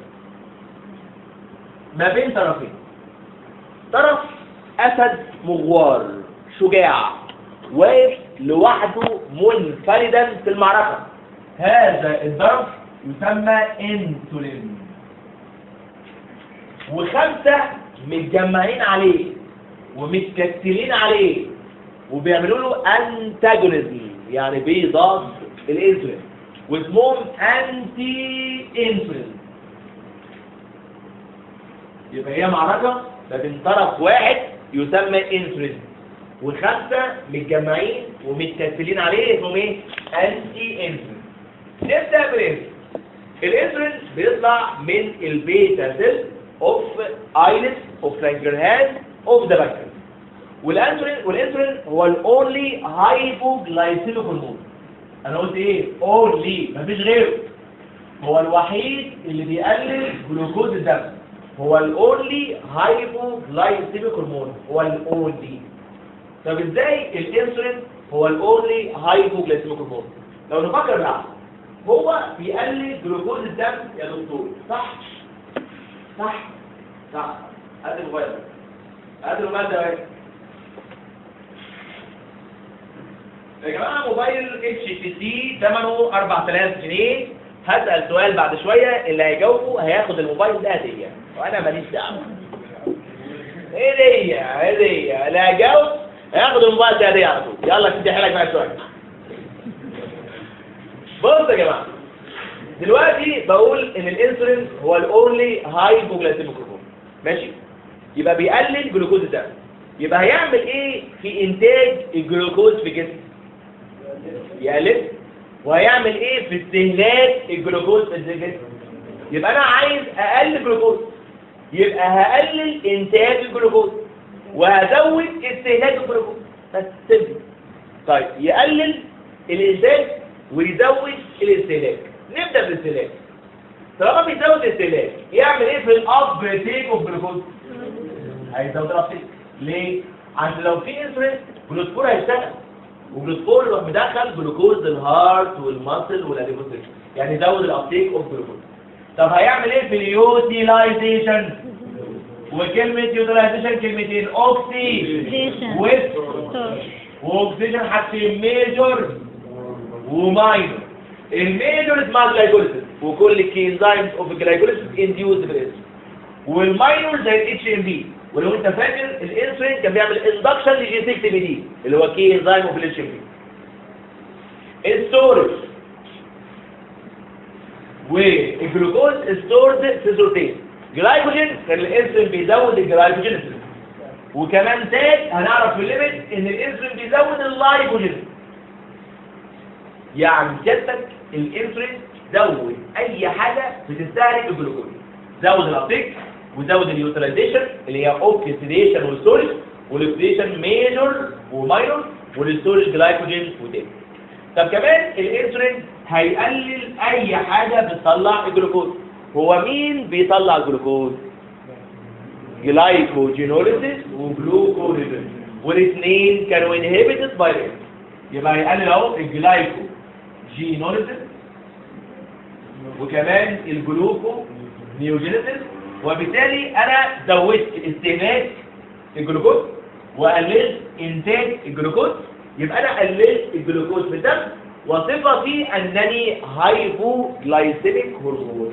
ما بين طرفين طرف اسد مغوار شجاع واقف لوحده منفردا في المعركه هذا الطرف يسمى انسولين وخمسه متجمعين عليه ومتكتلين عليه وبيعملوا له انتاجونيزم يعني بيضاد الانسولين واسمهم انتي انسولين يبقى هي معركة ما بين طرف واحد يسمى انسولين وخمسة متجمعين ومتكتلين عليه اسمهم ايه؟ انتي انسولين نبدأ بالانسولين الانسولين بيطلع من البيتا سيل اوف ايلس اوف لانجرهاز اوف ذا بكتيريا والانسولين والانسولين هو الاونلي هايبوجلايسيميك هرمون انا قلت ايه اونلي مفيش غيره هو الوحيد اللي بيقلل جلوكوز الدم هو الاونلي هايبوجلايسيميك هرمون هو الاونلي طب ازاي الانسولين هو الاونلي هايبوجلايسيميك هرمون لو نفكر بقى هو بيقلل جلوكوز الدم يا دكتور صح صح صح هات الموبايل هات الموبايل ده اهي. يا جماعه موبايل اتش تي سي ثمنه 4000 جنيه هسأل سؤال بعد شوية اللي هيجاوبه هياخد الموبايل ده هدية وانا ماليش دعوة هدية هدية اللي هيجاوب هياخد الموبايل ده هدية على طول يلا تدي حالك بقى شوية بصوا يا جماعة دلوقتي بقول ان الانسولين هو الاونلي هايبوجلايسيميك هرمون ماشي يبقى بيقلل جلوكوز الدم يبقى هيعمل ايه في انتاج الجلوكوز في الجسم يقلل وهيعمل ايه في استهلاك الجلوكوز في الجسم يبقى انا عايز اقلل جلوكوز يبقى هقلل انتاج الجلوكوز وهزود استهلاك الجلوكوز بس سيمبل طيب يقلل الانتاج ويزود الاستهلاك نبدا بالاستهلاك طالما بيزود الاستهلاك يعمل ايه في الاب تيك اوف جلوكوز هيزود الابتيك ليه عشان لو في انسولين جلوكوز هيشتغل وجلوكوز يروح مدخل جلوكوز الهارت والماسل والاديبوسيشن يعني يزود الابتيك اوف جلوكوز طب هيعمل ايه في اليوتيلايزيشن وكلمه يوتيلايزيشن كلمتين اوكسي ويست واوكسيجن حاجتين ميجور وماينور الميجور اسمها جلايكوليسيس وكل الكينزايمز اوف الجلايكوليسيس انديوز بالاسم والماينور زي الاتش ام بي ولو انت فاكر الانسولين كان بيعمل اندكشن لجي 6 بي دي اللي هو كي انزيم اوف الاتشيبي الستورج والجلوكوز ستورد في صورتين جلايكوجين كان الانسولين بيزود الجلايكوجينيسيس وكمان تاني هنعرف في الليمت ان الانسولين بيزود اللايكوجين يعني سيادتك الانسولين زود اي حاجه بتستهلك الجلوكوز زود الابتيك وزود اليوتيلايزيشن اللي هي اوكسيديشن والستورج والاكسيديشن ميجور وماينور والستورج جلايكوجين وتاني طب كمان الانسولين هيقلل اي حاجه بتطلع الجلوكوز هو مين بيطلع الجلوكوز جلايكوجينوليسيس وجلوكوليسيس والاثنين كانوا انهبيتد باي يبقى هيقلل اهو الجلايكوجينوليسيس وكمان الجلوكو نيوجينيسيس وبالتالي انا زودت استهلاك الجلوكوز وقللت انتاج الجلوكوز يبقى انا قللت الجلوكوز في الدم وصفتي انني هايبوجلايسيميك هرمون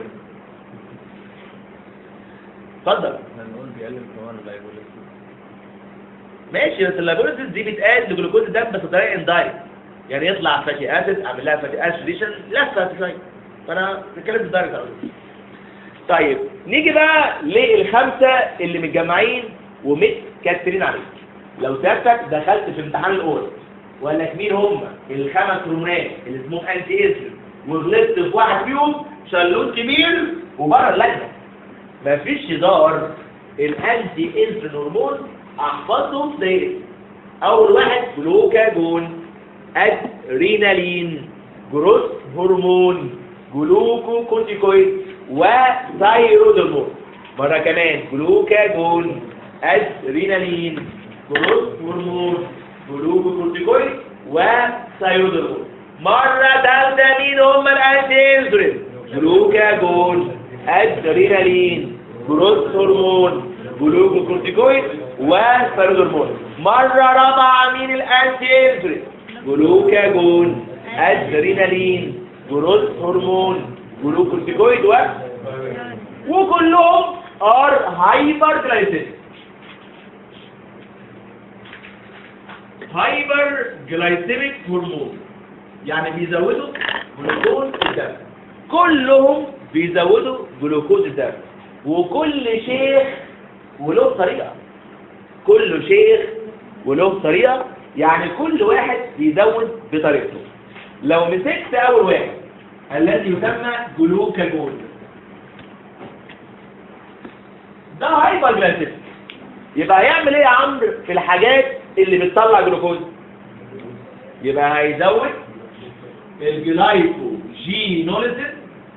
اتفضل احنا نقول بيقلل كمان اللايبوليسيس ماشي بس اللايبوليسيس دي بتقاد لجلوكوز الدم بس بطريقه اندايركت يعني يطلع فاتي اسيد اعمل لها فاتي اسيديشن لفه شويه فانا بتكلم بالدايركت على طول. طيب نيجي بقى للخمسه اللي متجمعين ومتكترين عليك لو سيادتك دخلت في امتحان الاول وقال لك مين هم الخمس هرمونات اللي اسمهم انتي انسولين وغلطت في واحد فيهم شلوت كبير وبره اللجنه مفيش هزار الانتي انسولين هرمون احفظهم زي اول واحد جلوكاجون ادرينالين جروث هرمون جلوكوكورتيكويد وثايرويد هرمون مره كمان جلوكاجون ادرينالين جروث هرمون جلوكوكورتيكويد وثايرويد هرمون مره ثالثه مين هم الانتي انسولين جلوكاجون ادرينالين جروث هرمون جلوكوكورتيكويد وثايرويد هرمون مره رابعه مين الانتي انسولين جلوكاجون ادرينالين جروث هرمون جلوكورتيكويد و وكلهم ار هايبر جلايسيميك هايبر جلايسيميك هرمون يعني بيزودوا جلوكوز الدم كلهم بيزودوا جلوكوز الدم وكل شيخ وله طريقة كل شيخ وله طريقة يعني كل واحد بيزود بطريقته لو مسكت اول واحد الذي يسمى جلوكاجون ده هايبر جلايسيميك يبقى هيعمل ايه يا عمرو في الحاجات اللي بتطلع جلوكوز يبقى هيزود الجلايكوجينوليسيس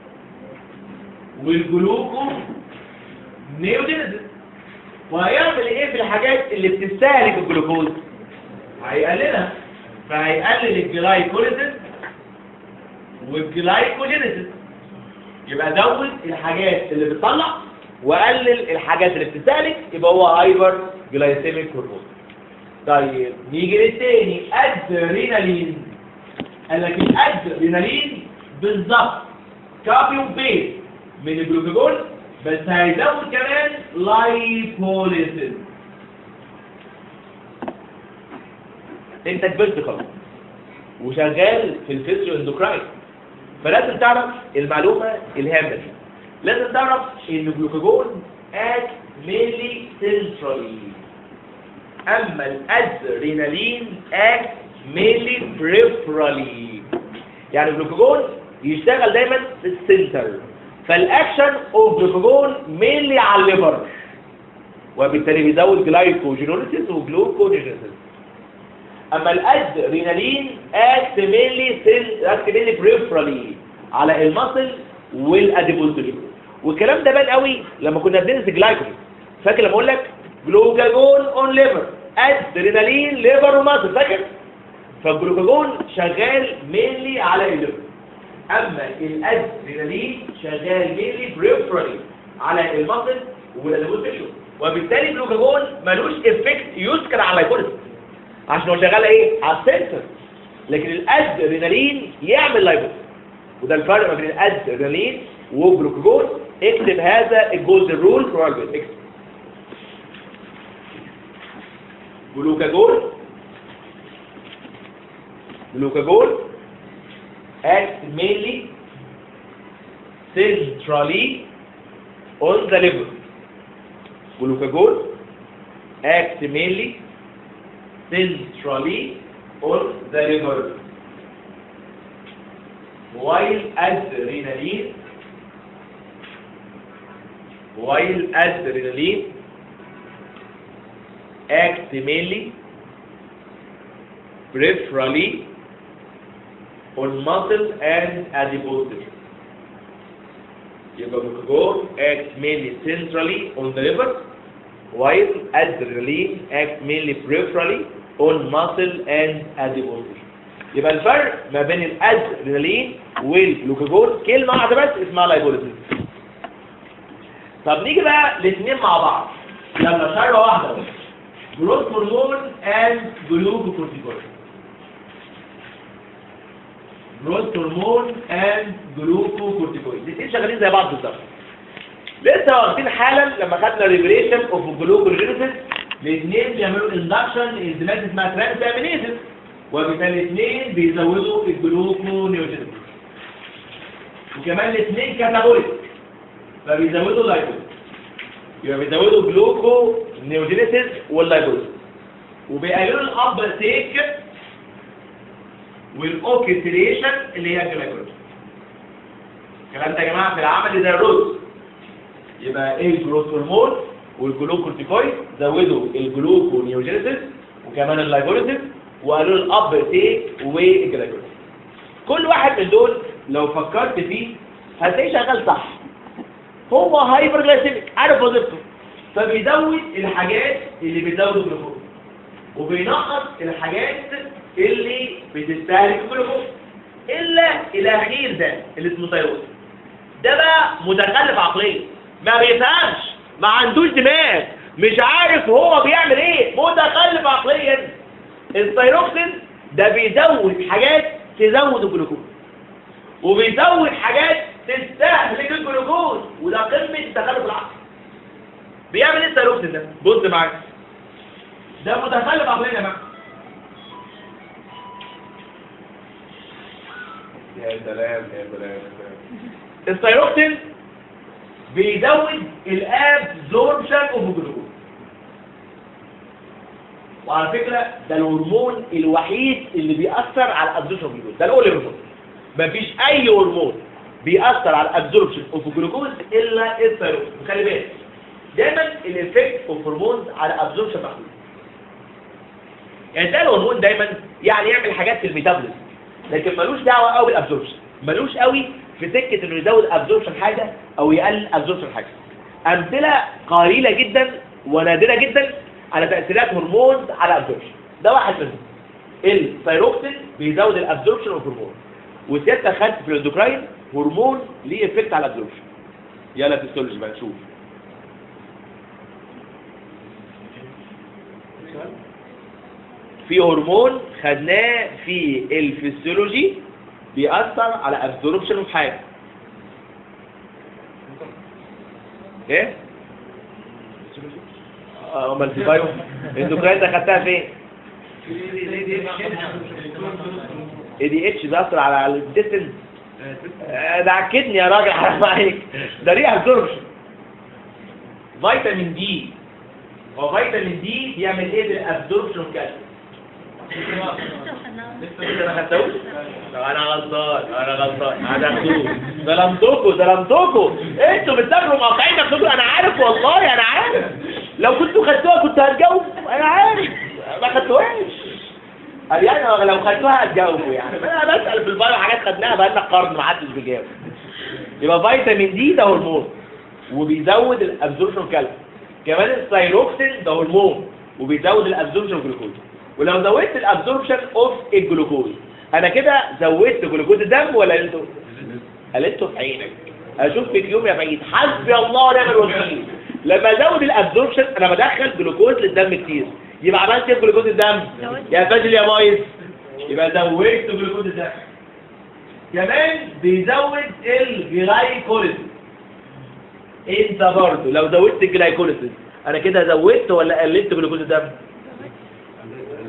والجلوكو نيوجينيسيس وهيعمل ايه في الحاجات اللي بتستهلك الجلوكوز هيقللها فهيقلل الجلايكوليسيس والجلايكوجينيسيس يبقى زود الحاجات اللي بتطلع وقلل الحاجات اللي بتستهلك يبقى هو هايبر جلايسيميك هرمون طيب نيجي للتاني ادرينالين قال لك الادرينالين بالظبط كابي وبيت من الجلوكاجون بس هيزود كمان لايبوليسيس انت كبرت خلاص وشغال في الفيزيو اندوكراين فلازم تعرف المعلومه الهامه دي لازم تعرف ان الجلوكاجون اكت ميلي سنترالي اما الادرينالين اكت ميلي بريفرالي يعني الجلوكاجون يشتغل دايما في السنتر فالاكشن اوف جلوكاجون مينلي على الليفر وبالتالي بيزود جلايكوجينوليسيس وجلوكوجينوليسيس اما الادرينالين اكت مينلي اكت مينلي بريفرالي على المصل والاديبوزولي والكلام ده بان قوي لما كنا بندرس جلايكوجين فاكر لما اقول لك جلوكاجون اون ليفر ادرينالين ليفر ومصل فاكر فالجلوكاجون شغال مينلي على الليفر اما الادرينالين شغال مينلي بريفرالي على المصل والاديبوزولي وبالتالي الجلوكاجون ملوش افكت يذكر على اللايكوليسيس عشان هو شغال ايه على السنسر لكن الادرينالين يعمل لايبوز وده الفرق ما بين الادرينالين والجلوكاجون اكتب هذا الجولدن رول فور البيت اكتب جلوكاجون glucagon acts mainly centrally on the liver. Glucagon acts mainly centrally on the liver. While adrenaline while adrenaline acts mainly peripherally on muscle and adipose tissue. يبقى glucagon acts mainly centrally on the liver while adrenaline acts mainly peripherally on muscle and adipose tissue. يبقى الفرق ما بين الادرينالين والجلوكاجون كلمه واحده بس اسمها لايبوليسيس طب نيجي بقى الاثنين مع بعض يلا شرة واحده بس جروث هرمون اند جلوكوكورتيكويد جروث هرمون اند جلوكوكورتيكويد الاثنين شغالين زي بعض بالظبط لسه واخدين حالا لما خدنا ريفريشن اوف جلوكوجينيسيس الاثنين بيعملوا اندكشن انزيمات اسمها ترانسامينيزم وبالتالي الاثنين بيزودوا الجلوكونيوجينيسيس وكمان الاثنين كاتابوليك فبيزودوا اللايبوليس يبقى بيزودوا جلوكو نيوجينيسيس واللايبوليس وبيقللوا الاب تيك والاوكسيديشن اللي هي الجلايكولايز الكلام ده يا جماعه في العمل زي الرز يبقى ايه الجروث هرمون والجلوكورتيكويد زودوا الجلوكو نيوجينيسيس وكمان اللايبوليسيس وقالوا الاب تيك والجلايكولايز كل واحد من دول لو فكرت فيه هتلاقيه شغال صح هو هايبر جلايسيميك عارف وظيفته فبيزود الحاجات اللي بتزود الجلوكوز وبينقص الحاجات اللي بتستهلك الجلوكوز الا الاخير ده اللي اسمه ثايرويد ده بقى متخلف عقليا ما بيفهمش ما عندوش دماغ مش عارف هو بيعمل ايه متخلف عقليا الثايروكسين ده بيزود حاجات تزود الجلوكوز وبيزود حاجات تستهلك الجلوكوز وده قمه التخلف العقلي بيعمل ايه الثايروكسين ده بص معايا ده متخلف عقليا يا جماعه يا سلام يا سلام الثايروكسين بيزود الابزوربشن اوف جلوكوز وعلى فكرة ده الهرمون الوحيد اللي بيأثر على الابزوربشن اوف جلوكوز ده الاول هرمون مفيش اي هرمون بيأثر على الابزوربشن اوف جلوكوز الا الثايروكسين خلي بالك دايما الافكت اوف هرمونز على الابزوربشن محدود يعني ده الهرمون دايما يعني يعمل حاجات في الميتابوليزم لكن ملوش دعوه قوي بالابزوربشن ملوش قوي في سكه انه يزود ابزوربشن حاجه او يقلل ابزوربشن حاجه امثله قليله جدا ونادره جدا على تاثيرات هرمون على ابزوربشن ده واحد منهم الثايروكسين بيزود الابزوربشن اوف هرمون وسيادتك خدت في الاندوكراين هرمون ليه افكت على الابزوربشن يلا فيسيولوجي بقى نشوف في هرمون خدناه في الفسيولوجي بيأثر على ابزوربشن اوف حاجه ايه اه امال في بايو الاندوكراين ده خدتها فين اي دي اتش بيأثر على على الديستنس ده عكدني يا راجل حرام عليك ده ليه ابزوربشن فيتامين دي هو فيتامين دي بيعمل ايه بالابزوربشن اوف كالسيوم لسه ما خدتوش طب انا غلطان انا غلطان هتاخدوه ظلمتكم ظلمتكم انتوا بتذاكروا موقعين تاخدوا انا عارف والله انا عارف لو كنتوا خدتوها كنت هتجاوب انا عارف ما خدتوهاش قال يعني لو خدتوها هتجاوبوا يعني انا بسال في البايو حاجات خدناها بقالنا قرن ما حدش بيجاوب يبقى فيتامين دي ده هرمون وبيزود الابزوربشن كالسيوم كمان الثايروكسين ده هرمون وبيزود الابزوربشن جلوكوز ولو زودت الابزوربشن اوف الجلوكوز انا كده زودت جلوكوز الدم ولا قلته قلته في عينك اشوف في اليوم يا بعيد حسبي الله ونعم الوكيل لما ازود الابزوربشن انا بدخل جلوكوز للدم كتير يبقى عملت ايه في جلوكوز الدم يا فاجل يا بايظ يبقى زودت جلوكوز الدم كمان بيزود الجلايكوليسيس انت برضه لو زودت الجلايكوليسيس انا كده زودت ولا قللت جلوكوز الدم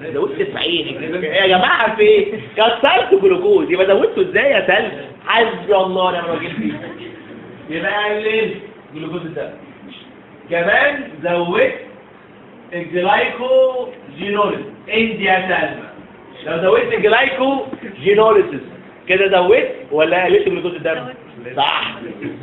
زودت في عينك يا جماعه في ايه كسرت جلوكوز يبقى زودته ازاي يا سلمى حسبي الله ونعم الوكيل فيك يبقى قلل جلوكوز الدم كمان زودت الجلايكو جينوليس انت يا سلمى لو زودت الجلايكو جينوليسيس كده زودت ولا قللت جلوكوز الدم صح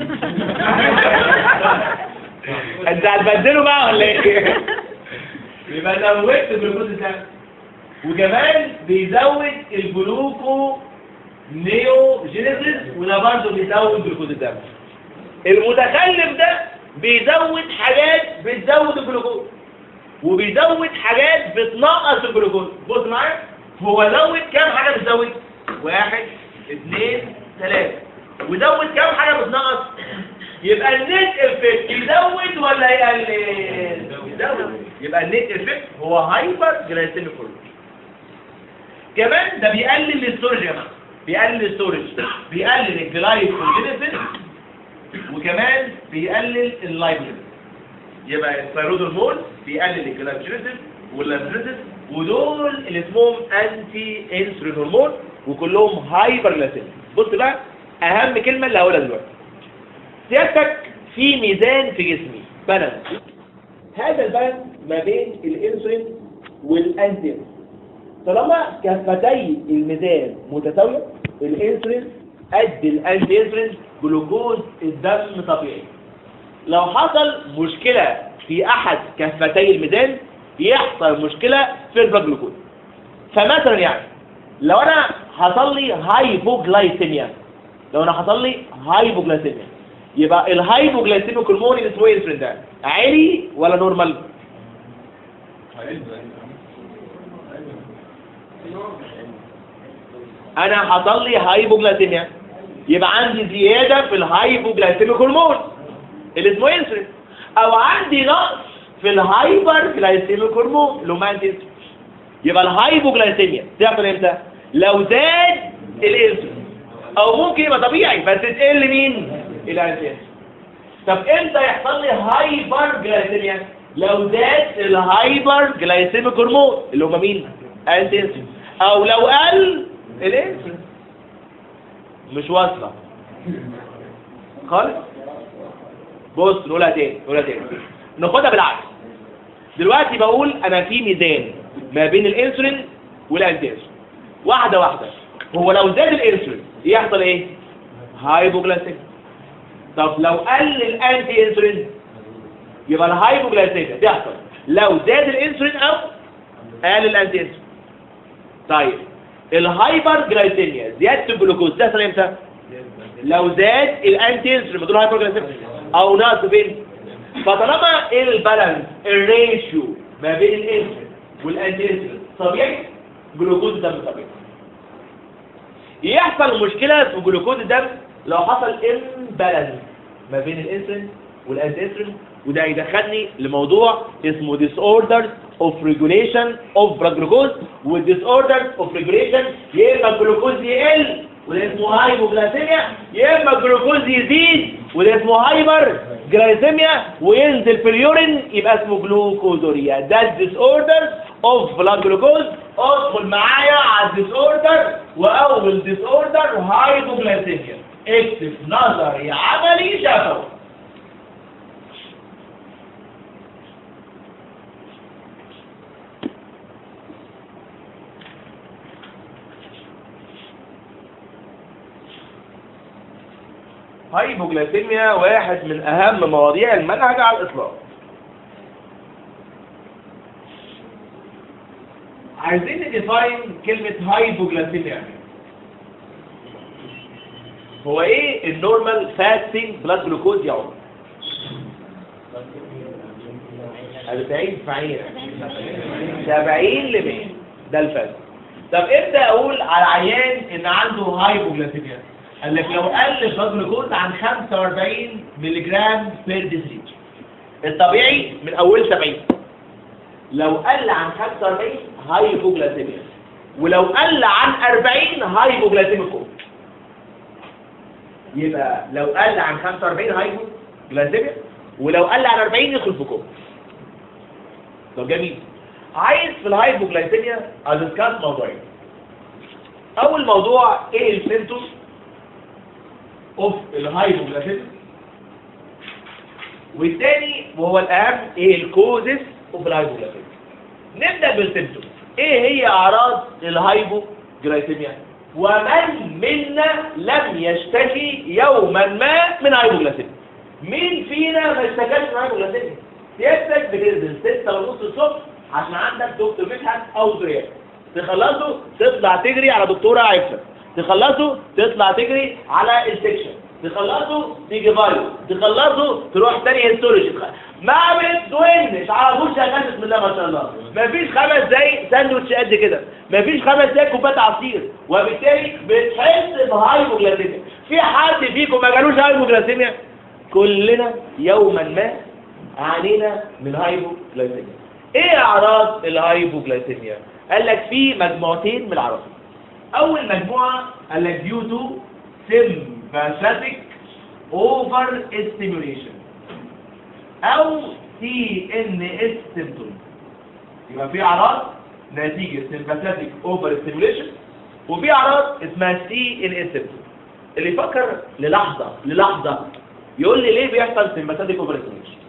انت هتبدله بقى ولا ايه يبقى زودت جلوكوز الدم وكمان بيزود الجلوكو نيو جينيسيس وده برضه بيزود جلوكوز الدم المتخلف ده بيزود حاجات بتزود الجلوكوز وبيزود حاجات بتنقص الجلوكوز بص معايا هو زود كام حاجه بتزود واحد اثنين ثلاثة وزود كام حاجه بتنقص يبقى النت افكت يزود ولا يقلل يزود يبقى النت افكت هو هايبر جلايسيميك هرمون كمان ده بيقلل الستورج يا جماعه بيقلل الستورج بيقلل الجلايكوجينيسيس وكمان بيقلل اللايبلين يبقى الثيرويد هرمون بيقلل الجلايكوجينيسيس واللابريسيس ودول اللي اسمهم انتي انسولين هرمون وكلهم هايبر جلايسيميك بص بقى اهم كلمه اللي هقولها دلوقتي سيادتك في ميزان في جسمي بالانس هذا البالانس ما بين الانسولين والانتي طالما كفتي الميزان متساويه الانسولين قد الانتي انسولين جلوكوز الدم طبيعي لو حصل مشكله في احد كفتي الميزان يحصل مشكله في البلاد جلوكوز فمثلا يعني لو انا حصل لي هايبوجلايسيميا لو انا حصل لي هايبوجلايسيميا يبقى الهايبوجلايسيميك هرمون اللي اسمه انسولين ده عالي ولا نورمال انا حصل لي هايبوجلايسيميا يبقى عندي زياده في الهايبوجلايسيميك هرمون اللي اسمه انسولين او عندي نقص في الهايبر جلايسيميك هرمون اللي هو انتي يبقى الهايبوجلايسيميا تحصل امتى لو زاد الانسولين او ممكن يبقى طبيعي بس تقل مين الانسولين طب امتى يحصل لي هايبر جلايسيميا لو زاد الهايبر جلايسيميك هرمون اللي هم مين انتي انسولين او لو قل الانسولين مش واصله خالص بص نقولها تاني نقولها تاني ناخدها بالعكس دلوقتي بقول انا في ميزان ما بين الانسولين والانتي انسولين واحده واحده هو لو زاد الانسولين يحصل ايه هايبوجلايسيميا طب لو قل الانتي انسولين يبقى الهايبوجلايسيميا تحصل لو زاد الانسولين او قل الانتي انسولين طيب الهايبر جلايسيميا زياده الجلوكوز تحصل امتى لو زاد الانتي انسولين بدون هايبر جلايسيميا او نقص فين فطالما البالانس الريشيو ما بين الانسولين والانتي انسولين طبيعي جلوكوز الدم طبيعي يحصل مشكله في جلوكوز الدم لو حصل امبالانس ما بين الانسولين والانتي انسولين وده يدخلني لموضوع اسمه disorders of regulation of blood glucose والdisorders of regulation يا اما الجلوكوز يقل وده اسمه هايبوجلايسيميا يا اما الجلوكوز يزيد وده اسمه هايبر جلايسيميا وينزل في اليورين يبقى اسمه جلوكوزوريا ده الديسوردر اوف بلاد جلوكوز ادخل معايا على الديسوردر واول ديسوردر هايبوجلايسيميا اكتب نظري عملي شفوي هايبوجلايسيميا واحد من اهم مواضيع المنهج على الاطلاق عايزين نديفاين كلمة هايبوجلايسيميا هو ايه النورمال فاستنج بلاد جلوكوز يا عمر 40 في عين 70 ل 100 ده الفاست طب امتى اقول على عيان ان عنده هايبوجلايسيميا قال لك لو قل بلاد جلوكوز عن 45 ملي جرام بير ديسليتر الطبيعي من اول 70 لو قل عن 45 هايبوجلايسيميا ولو قل عن 40 هايبوجلايسيميك يبقى لو قل عن 45 هايبوجلايسيميا ولو قل عن 40 يدخل في كوم طب جميل عايز في الهايبوجلايسيميا ادسكاس موضوعين اول موضوع ايه السيمتوم اوف الهايبوجلايسيميا والتاني وهو الاهم ايه الكوزس اوف الهايبوجلايسيميا نبدا بالسيمتوم ايه هي اعراض الهايبوجلايسيميا ومن منا لم يشتكي يوما ما من هايبوجلايسيميا مين فينا ما اشتكاش من هايبوجلايسيميا سيادتك بتنزل 6 ونص الصبح عشان عندك دكتور مدحت او زياد تخلصه تطلع تجري على دكتوره عفه تخلصه تطلع تجري على السكشن تخلصه تيجي بايو تخلصه تروح تاني هيستولوجي ما بتدونش على طول شغال بسم الله ما شاء الله مفيش خمس دقايق ساندوتش قد كده مفيش خمس دقايق كوبايه عصير وبالتالي بتحس بهايبوجلايسيميا في حد فيكم ما جالوش هايبوجلايسيميا كلنا يوما ما عانينا من هايبوجلايسيميا ايه اعراض الهايبوجلايسيميا قال لك في مجموعتين من الاعراض اول مجموعه قال لك due to sympathetic over stimulation او CNS symptom يبقى في اعراض نتيجه sympathetic over stimulation وفي اعراض اسمها CNS symptom اللي يفكر للحظه للحظه يقول لي ليه بيحصل sympathetic over stimulation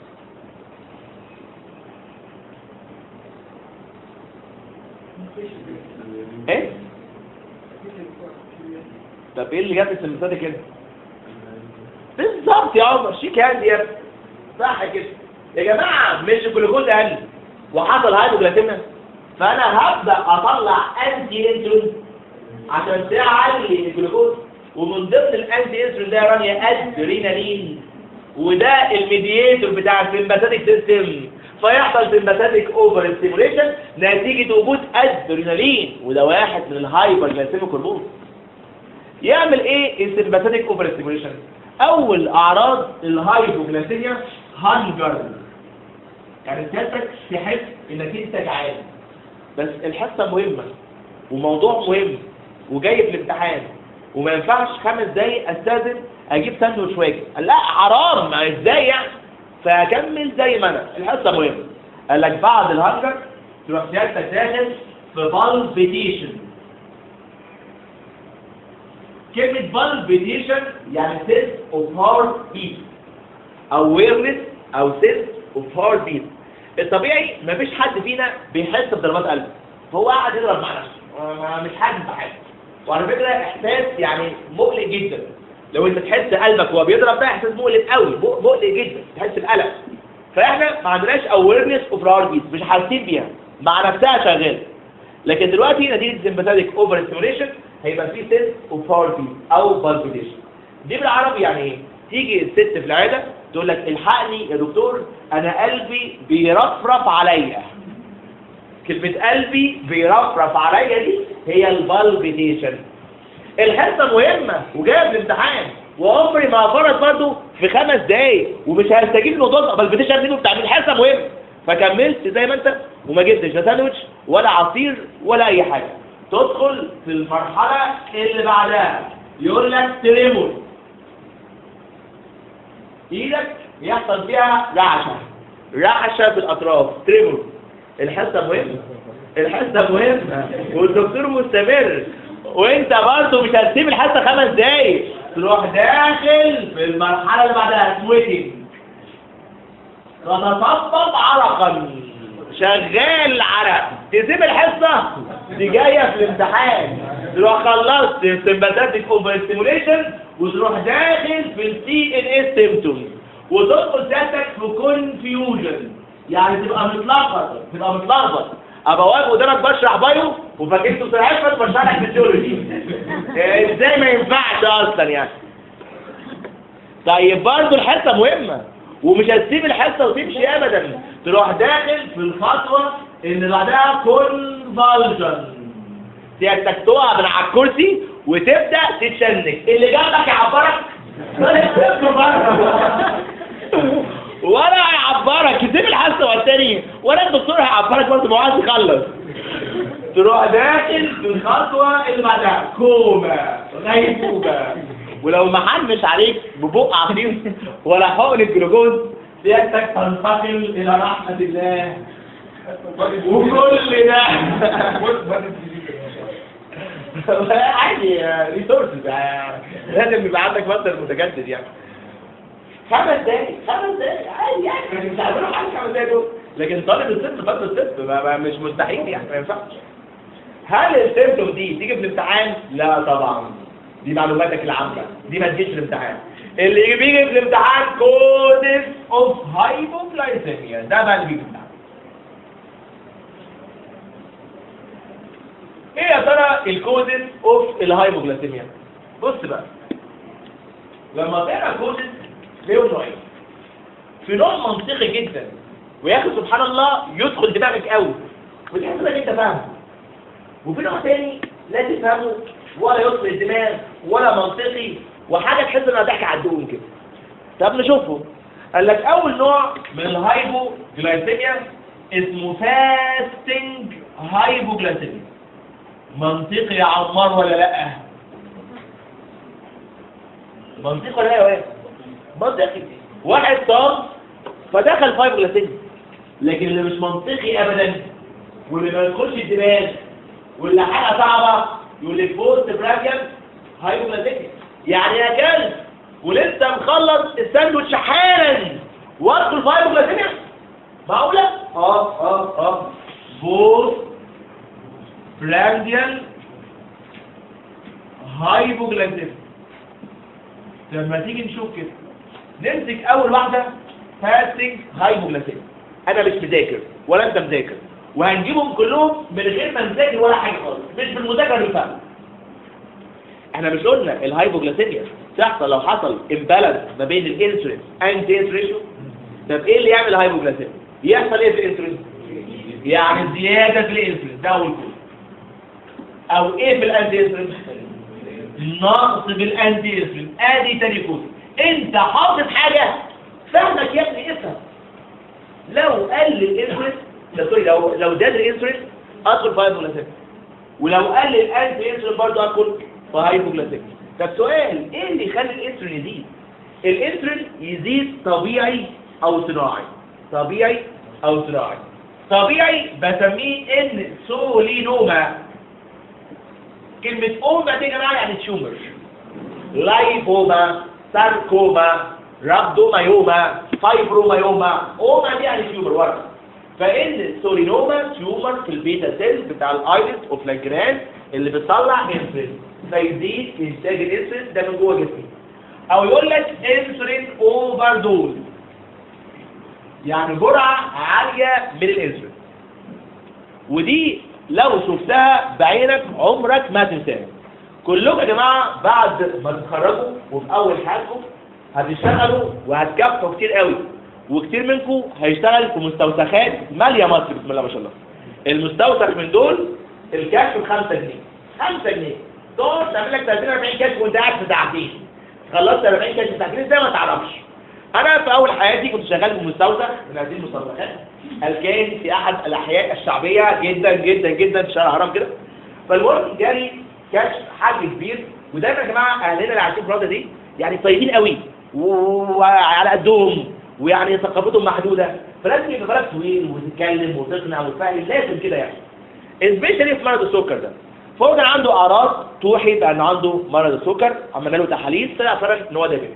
ايه طب ايه اللي جاب السمسات كده بالظبط يا عمر شيك هاند يا ابني صح كده يا جماعه مش الجلوكوز قل وحصل هايبوجلايسيميا فانا هبدا اطلع انتي انسولين عشان تعلي الجلوكوز ومن ضمن الانتي انسولين ده يا رانيا ادرينالين وده الميدياتور بتاع السمباثيك سيستم فيحصل سمباثيك اوفر ستيموليشن نتيجه وجود ادرينالين وده واحد من الهايبر جلايسيميك هرمون يعمل ايه السمباثيك اوفر ستيموليشن اول اعراض الهايبوجلايسيميا هانجر يعني سيادتك تحس انك انت جعان بس الحصه مهمه وموضوع مهم وجاي في الامتحان وما ينفعش خمس دقايق استاذن اجيب ساندوتش واجي قال لا حرام ما ازاي يعني فاكمل زي ما انا الحصه مهمه قال لك بعد الهانجر تروح سيادتك داخل في بالبيتيشن كلمة بالبيتيشن يعني سيلز اوف هارت بيت اويرنس او سيلز اوف هارت بيت الطبيعي مفيش حد فينا بيحس بضربات قلب هو قاعد يضرب مع نفسه ما- مش حاسس بحاجه وعلى فكره احساس يعني مقلق جدا لو انت تحس قلبك وهو بيضرب ده احساس مقلق قوي مق- مقلق جدا تحس بقلق فاحنا ما عندناش اويرنس اوف هارت بيت مش حاسين بيها مع نفسها شغاله لكن دلوقتي نتيجه سمباثيك اوفر ستيموليشن هيبقى في سيلز اوف هارت بيت او بالبيتيشن دي بالعربي يعني ايه تيجي الست في العياده تقول لك الحقني يا دكتور انا قلبي بيرفرف عليا كلمة قلبي بيرفرف عليا دي هي البالبيتيشن الحصة مهمة وجاية في الامتحان وعمري ما فرض برضه في خمس دقايق ومش هستجيب لموضوع بالبيتيشن دي بتاع الحصة مهمة فكملت زي ما انت وما جبتش لا ساندوتش ولا عصير ولا اي حاجة تدخل في المرحلة اللي بعدها يقول لك تريمور ايدك يحصل فيها رعشة رعشة في الاطراف تريمور الحصة مهمة الحصة مهمة والدكتور مستمر وانت برضه مش هتسيب الحصة خمس دقايق تروح داخل في المرحلة اللي بعدها سويتنج تتطبط عرقا شغال عرق تسيب الحصة دي جاية في الامتحان تروح خلصت السمباثيك اوفر ستيموليشن وتروح داخل في السي ان اس سيمتومز وتدخل ذاتك في كونفيوجن يعني تبقى متلخبط تبقى متلخبط ابقى واقف قدامك بشرح بايو وفاكرته صحيح بشرح لك فيسيولوجي ازاي ما ينفعش اصلا يعني طيب برضه الحصه مهمه ومش هتسيب الحصه وتمشي ابدا تروح داخل في الخطوه اللي بعدها كونفالجن سيادتك تقع من على الكرسي وتبدا تتشنج اللي جنبك يعبرك ولا هيعبرك تسيب الحصه والتاني ولا الدكتور هيعبرك برضه ما هو عايز يخلص تروح داخل في الخطوه اللي بعدها كوما غيبوبه ولو ما حنش عليك ببق عصير ولا حقن الجلوكوز سيادتك تنتقل الى رحمه الله وكل ده بدأت تجيب ما شاء الله عادي ريسورسز لازم يبقى عندك مصدر متجدد يعني خمس دقايق خمس دقايق عادي يعني مش هعملوا حاجه خمس دقايق دول لكن طالب الست برضه الست ما- ما- مش مستحيل يعني ما ينفعش هل السيمتوم دي تيجي في الامتحان؟ لا طبعا دي معلوماتك العامة دي ما تجيش في الامتحان اللي بيجي في الامتحان كودس اوف هايبوغلايسيميا ده بقى اللي بيجي في الامتحان ايه يا ترى الكودس اوف الهايبوغلايسيميا بص بقى لما تقرا كودس ليهم نوعين في نوع منطقي جدا ويا اخي سبحان الله يدخل دماغك قوي وتحس انك انت فاهمه وفي نوع تاني لا تفهمه ولا يدخل الدماغ ولا منطقي وحاجه تحس انها ضحك على الدقون كده طب نشوفه قال لك اول نوع من الهايبوغلايسيميا اسمه فاستنج هايبوغلايسيميا منطقي يا عمار ولا لا منطقي ولا لا يا واد منطقي واحد صام فدخل في هايبوغلايسيميا لكن اللي مش منطقي ابدا واللي ما يدخلش الدماغ واللي حاجه صعبه يقول لك بوست براكيال هايبوغلايسيميا يعني يا كلب ولسه مخلص الساندوتش حالا وادخل في هايبوغلايسيميا معقوله اه اه اه بوست برانديال هايبوغلايسيميا لما تيجي نشوف كده نمسك اول واحده فاستنج هايبوغلايسيميا انا مش مذاكر ولا انت مذاكر وهنجيبهم كلهم من غير ما نذاكر ولا حاجه خالص مش بالمذاكره بالفهم احنا مش قلنا الهايبوغلايسيميا تحصل لو حصل امبالانس ما بين الانسولين انتي ريشيو طب ايه اللي يعمل هايبوغلايسيميا يحصل ايه في الانسولين يعني زياده في الانسولين ده اول كود او ايه في الانتي انسولين نقص بالانتي انسولين ادي تاني كود انت حاطط حاجه فهمك يا ابني افهم لو قل الانسولين لا سوري لو لو زاد الانسولين ادخل في هايبوغلايسيميا ولو قل الانتي انسولين برضه ادخل في هايبوغلايسيميا طب سؤال ايه اللي يخلي الانسولين يزيد الانسولين يزيد طبيعي او صناعي طبيعي او صناعي طبيعي بسميه انسولينوما كلمة اوما دي يا جماعة يعني تيومر لايبوما ساركوما رابدومايوما فايبرومايوما اوما دي يعني تيومر ورا فان سورينوما تيومر في البيتا سيل بتاع الايرس اوف لاجران اللي بتطلع انسولين فيزيد انتاج الانسولين ده من جوه جسمي او يقول لك انسولين اوفر دوز يعني جرعه عاليه من الانسولين ودي لو شفتها بعينك عمرك ما تنساها كلكم يا جماعه بعد ما تتخرجوا وفي اول حياتكم هتشتغلوا وهتكافحوا كتير قوي وكتير منكم هيشتغل في مستوسخات ماليه مصر بسم الله ما شاء الله المستوسخ من دول الكشف ب 5 جنيه 5 جنيه تقعد تعمل لك 30 40 كشف وانت قاعد في ساعتين خلصت 40 كشف في ساعتين ازاي ما تعرفش انا في اول حياتي كنت شغال في مستوسخ من هذه المستوسخات الكائن في احد الاحياء الشعبيه جدا جدا جدا في شارع هرم كده فالمهم جالي كشف حاج كبير ودايما يا جماعه اهلنا اللي عايشين في الرياضه دي يعني طيبين قوي وعلى قدهم ويعني ثقافتهم محدوده فلازم يبقى بالك طويل وتتكلم وتقنع وتفهم لازم كده يعني سبيشالي في مرض السكر ده فهو كان عنده اعراض توحي بان عنده مرض السكر عملنا له تحاليل طلع فعلا ان هو دايبيتك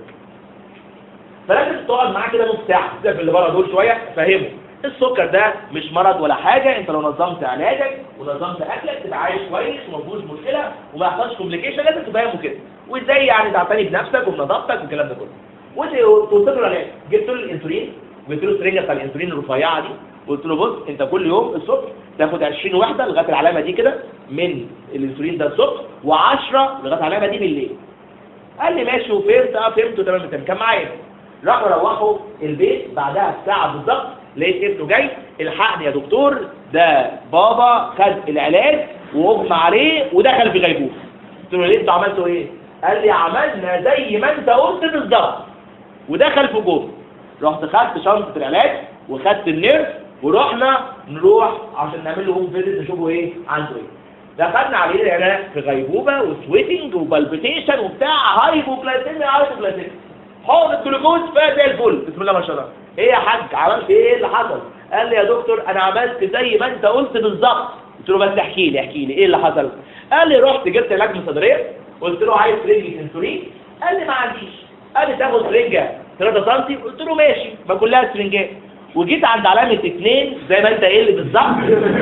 فلازم تقعد معاه كده نص ساعه كده في اللي بره دول شويه فهمه السكر ده مش مرض ولا حاجه انت لو نظمت علاجك ونظمت اكلك تبقى عايش كويس وما فيهوش مشكله وما يحصلش كومبليكيشن لازم تفهمه كده وازاي يعني تعتني بنفسك وبنظافتك والكلام ده كله وتوصل له العلاج جبت له الانسولين جبت له السرنجه بتاع الانسولين الرفيعه دي قلت له بص انت كل يوم الصبح تاخد 20 وحده لغايه العلامه دي كده من الانسولين ده الصبح و10 لغايه العلامه دي بالليل قال لي ماشي وفهمت اه فهمت تمام تمام كان معايا راحوا روحوا البيت بعدها بساعه بالظبط لقيت ابنه جاي الحقني يا دكتور ده بابا خد العلاج واغمى عليه ودخل في غيبوبه قلت له ليه انتوا عملتوا ايه قال لي عملنا زي ما انت قلت بالظبط ودخل في جوه رحت خدت شنطه العلاج وخدت النيرف ورحنا نروح عشان نعمل له هوم فيزيت نشوفه ايه عنده ايه دخلنا عليه العلاج في غيبوبه وسويتنج وبالبيتيشن وبتاع هايبوجلايسيميا هايبوجلايسيميا حقن الجلوكوز فيها زي الفل بسم الله ما شاء الله ايه يا حاج عملت ايه اللي حصل قال لي يا دكتور انا عملت زي ما انت قلت بالظبط قلت له بس احكي لي احكي لي ايه اللي حصل قال لي رحت جبت علاج من الصيدليه قلت له عايز سرنجه انسولين قال لي ما عنديش قال لي تاخد سرنجه 3 سم قلت له ماشي ما كلها سرنجات وجيت عند علامه اثنين زي ما انت قايل لي بالظبط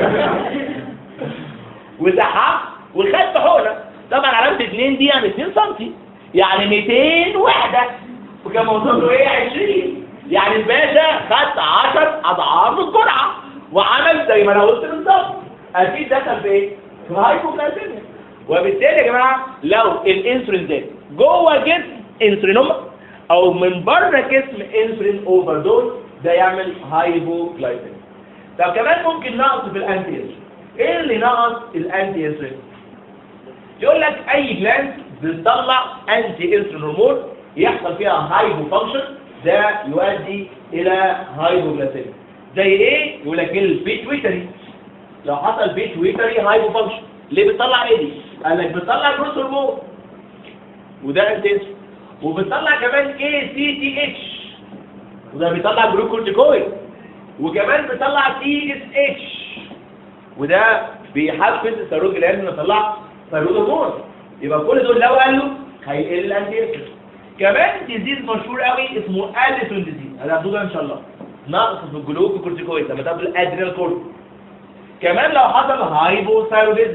وسحبت وخدت حقنه طبعا علامه اثنين دي يعني 2 سم يعني 200 وحده وكان موصل له ايه 20 يعني الباشا خد 10 اضعاف الجرعه وعمل زي ما انا قلت بالظبط اكيد دخل في ايه؟ في هايبوغلايسيميا وبالتالي يا جماعه لو الانسولين زاد جوه جسم انسولينوما او من بره جسم انسولين اوفر دوز ده يعمل هايبوغلايسيميا طب كمان ممكن نقص في الانتي انسولين ايه اللي نقص الانتي انسولين يقول لك اي جلاند بتطلع انتي انسولين هرمون يحصل فيها هايبو فانكشن ده يؤدي الى هايبوغلايسيميا زي ايه يقول لك البيتويتري لو حصل بيتويتري هايبو فانكشن ليه بتطلع ايه دي قال لك بتطلع جروث هرمون وده انتي انسولين وبتطلع كمان اي سي تي اتش وده بيطلع جلوكورتيكويد وكمان بيطلع تي اس اتش وده بيحفز الثيرويد جلاند انه يطلع ثيرويد هرمون يبقى كل دول لو قالوا هيقل الانتي انسولين كمان ديزيز مشهور قوي اسمه اليسون ديزيز هناخده ده ان شاء الله نقص في الجلوكورتيكويد لما تاخد الادرينال كورتيكويد كمان لو حصل هايبوثايروديزم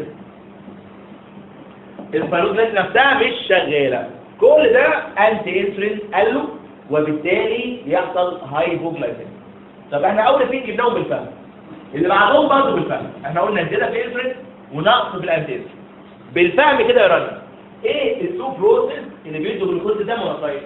الثيرويد نفسها مش شغاله كل ده انتي انسولين قال له وبالتالي يحصل هايبوغلايسيميا طب احنا اول اثنين جبناهم بالفهم اللي بعدهم برضه بالفهم احنا قلنا زياده في الانسولين ونقص في الانتي انسولين بالفهم كده يا راجل ايه التو بروسيس اللي بيدوا جلوكوز ده مناطير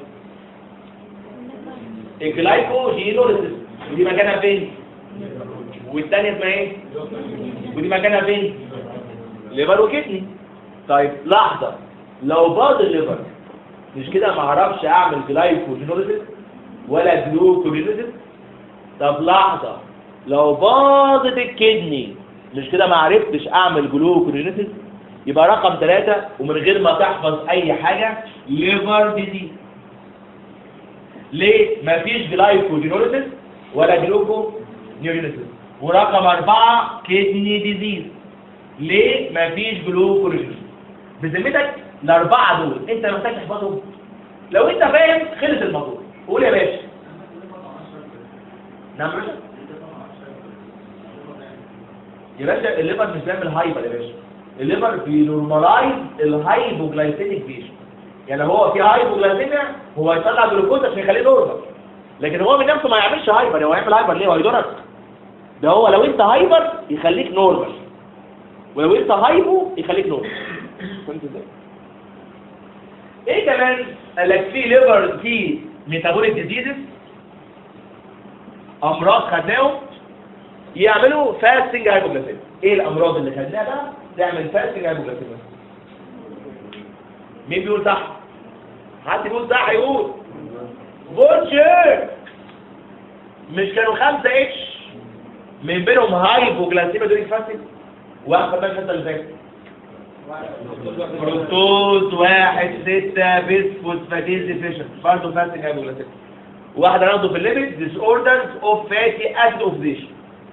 الجلايكوجينوليسيس ودي مكانها فين والثانيه اسمها ايه ودي مكانها فين ليفر وكدني طيب لحظه لو باظ الليفر مش كده ما اعرفش اعمل جلايكوجينوليسيس ولا جلوكوجينوليسيس طب لحظه لو باظت الكدني مش كده ما عرفتش اعمل جلوكوجينوليسيس يبقى رقم ثلاثة ومن غير ما تحفظ اي حاجة ليفر ديزيز ليه مفيش جلايكوجينوليسيس ولا جلوكو نيورينيسيس ورقم أربعة كدني ديزيز ليه مفيش جلوكوجينوليسيس بذمتك الأربعة دول أنت محتاج تحفظهم لو أنت فاهم خلص الموضوع قول يا باشا نعم باشا يا باشا الليفر مش بيعمل هايبر يا باشا الليفر بينورمالايز الهايبوجلايسيميك فيشن يعني هو في هايبوجلايسيميا هو يطلع جلوكوز عشان يخليه نورمال لكن هو من نفسه ما يعملش هايبر هو يعمل هايبر ليه هو يضرك ده هو لو انت هايبر يخليك نورمال ولو انت هايبو يخليك نورمال فهمت ازاي ايه كمان قال لك في ليفر في ميتابوليك ديزيزز امراض خدناهم يعملوا فاستنج هايبوجلايسيميا ايه الامراض اللي خدناها بقى تعمل فاستنج هايبوجلايسيميا مين بيقول صح حد بيقول صح يقول بوتشر مش كانوا خمسة اتش من بينهم هايبوجلايسيميا دول فاستنج واحد خدناها الحته اللي فاتت بروتوز واحد ستة بيسفوسفاتيز ديفيشن برضه فاستنج هايبوجلايسيميا واحد هناخده في الليبيد ديس اوردرز اوف فاتي اسيد اوكسيديشن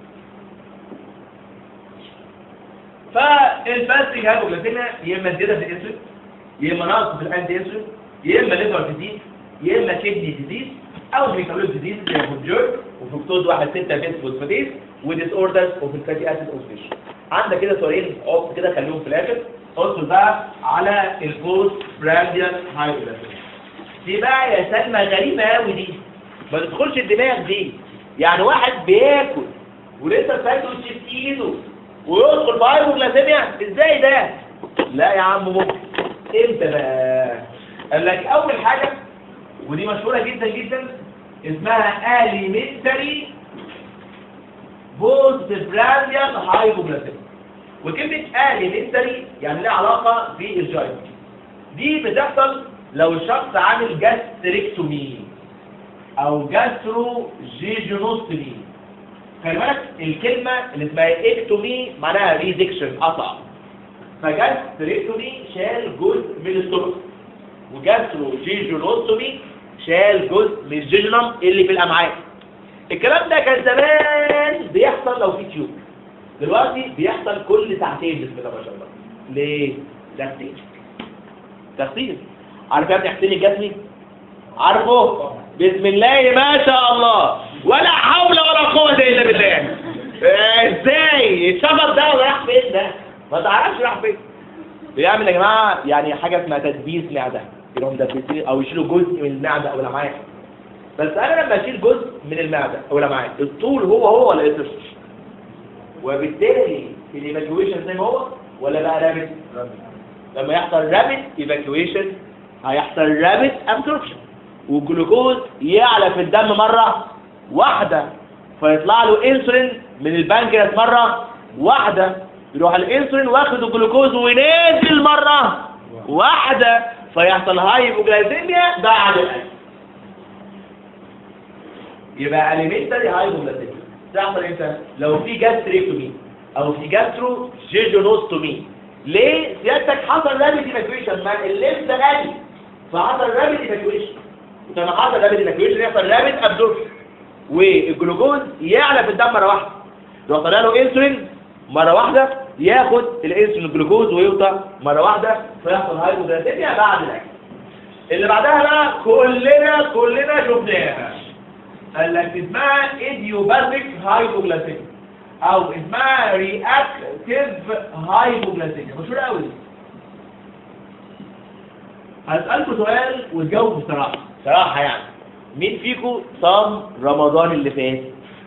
فالفاستنج هايبوجلايسيميا يا اما زياده في الانسولين يا اما نقص في الانتي انسولين يا اما ليفر ديزيز يا اما كدني ديزيز او ميتابوليك ديزيز زي فوجر وفركتوز 1 6 بيسفوسفاتيز وديس اوردرز اوف الفاتي اسيد اوكسيديشن عندك كده سؤالين اقف كده خليهم في الاخر ادخل بقى على البوست برانديال هايبوجلايسيميا دي بقى يا سلمى غريبه قوي دي ما تدخلش الدماغ دي يعني واحد بياكل ولسه ساندوتش في ايده ويدخل في هايبوجلايسيميا ازاي ده لا يا عم ممكن امتى بقى قال لك اول حاجه ودي مشهوره جدا جدا اسمها اليمنتري بوست برانديال هايبوجلايسيميا وكلمه اليمنتري يعني لها علاقه بالجاينت دي بتحصل لو الشخص عامل جاستريكتومي او جاسترو جيجونوستومي خلي بالك الكلمه اللي اسمها اكتومي معناها ريزكشن قطع فجاستريكتومي شال جزء من السtomach وجاسترو جيجونوستومي شال جزء من الجيجونم اللي في الامعاء الكلام ده كان زمان بيحصل لو في تيوب دلوقتي بيحصل كل ساعتين بسم الله ما شاء الله ليه تغسيل تغسيل عارف يا ابني حسين الجسمي عارفه بسم الله ما شاء الله ولا حول ولا قوه الا بالله آه، ازاي الشجر ده راح فين ده ما تعرفش راح فين بيعمل يا جماعه يعني حاجه اسمها تدبيس معده يروحوا مدبسين او يشيلوا جزء من المعده او الامعاء بس انا لما اشيل جزء من المعده او الامعاء الطول هو هو ولا يصير وبالتالي الايفاكيويشن زي ما هو ولا بقى رابط لما يحصل رابط ايفاكيويشن هيحصل رابط ابسوربشن والجلوكوز يعلى في الدم مره واحده فيطلع له انسولين من البنكرياس مره واحده يروح الانسولين واخد الجلوكوز وينزل مره واحده فيحصل هايبوجلايسيميا بعد الاكل يبقى اليمنتري هايبوجلايسيميا تحصل امتى لو في جاستريكتومي او في جاسترو جيجونوستومي ليه سيادتك حصل رابيد ايفاكويشن ما الليمف غالي فحصل رابيد ايفاكويشن لما حصل رابيد ايفاكويشن يحصل رابيد ابزوربشن والجلوكوز يعلى في الدم مره واحده يروح طالع له انسولين مره واحده ياخد الانسولين الجلوكوز ويوطى مره واحده فيحصل هايبوجلايسيميا بعد الاكل اللي بعدها بقى كلنا كلنا شفناها قال لك اسمها ايديوباثيك هايبوجلايسيميا او اسمها رياكتيف هايبوجلايسيميا مشهوره قوي دي هسألكوا سؤال وتجاوبوا بصراحة صراحة يعني مين فيكم صام رمضان اللي فات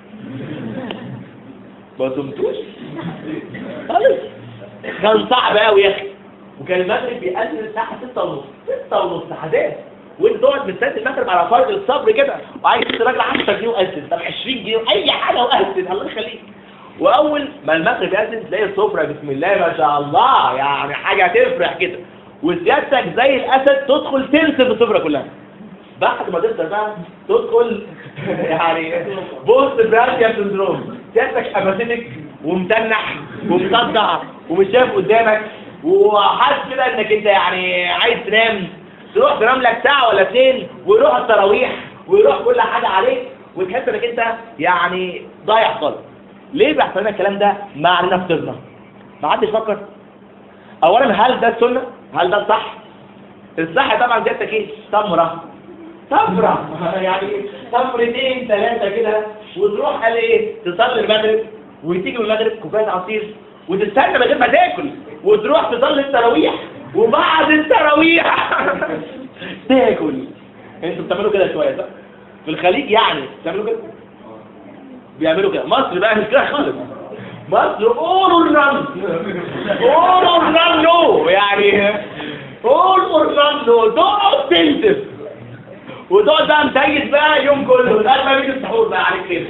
ما صمتوش خالص كان صعب قوي يا اخي وكان المغرب بيقلل الساعة 6 ونص 6 ونص حداث وانت تقعد مستني المغرب على فرض الصبر كده وعايز تراجع 10 جنيه وقسم طب 20 جنيه اي حاجة وقسم الله يخليك واول ما المغرب يأذن تلاقي السفرة بسم الله ما شاء الله يعني حاجة تفرح كده وسيادتك زي الاسد تدخل تنسف السفرة كلها بعد ما تقدر بقى تدخل يعني بوست براشيا سندروم سيادتك اباسيمك ومتنح ومصدع ومش شايف قدامك وحاسس كده انك انت يعني عايز تنام تروح تنام لك ساعة ولا اتنين ويروح التراويح ويروح كل حاجة عليك وتحس انك انت يعني ضايع خالص ليه بيحصل لنا الكلام ده مع نفسنا ما حدش فكر اولا هل ده السنة هل ده الصح الصح طبعا سيادتك ايه تمره تمره يعني تمرتين ثلاثه كده وتروح قال ايه تصلي المغرب وتيجي من المغرب كوبايه عصير وتستنى من غير ما تاكل وتروح تصلي التراويح وبعد التراويح تاكل انتوا بتعملوا كده شويه صح في الخليج يعني بتعملوا كده بيعملوا كده مصر بقى مش كده خالص مصر all or none all or none no يعني all or none no don't تنسف وتقعد بقى متيس بقى يوم كله لغايه ما بيجي السحور بقى عليك كيف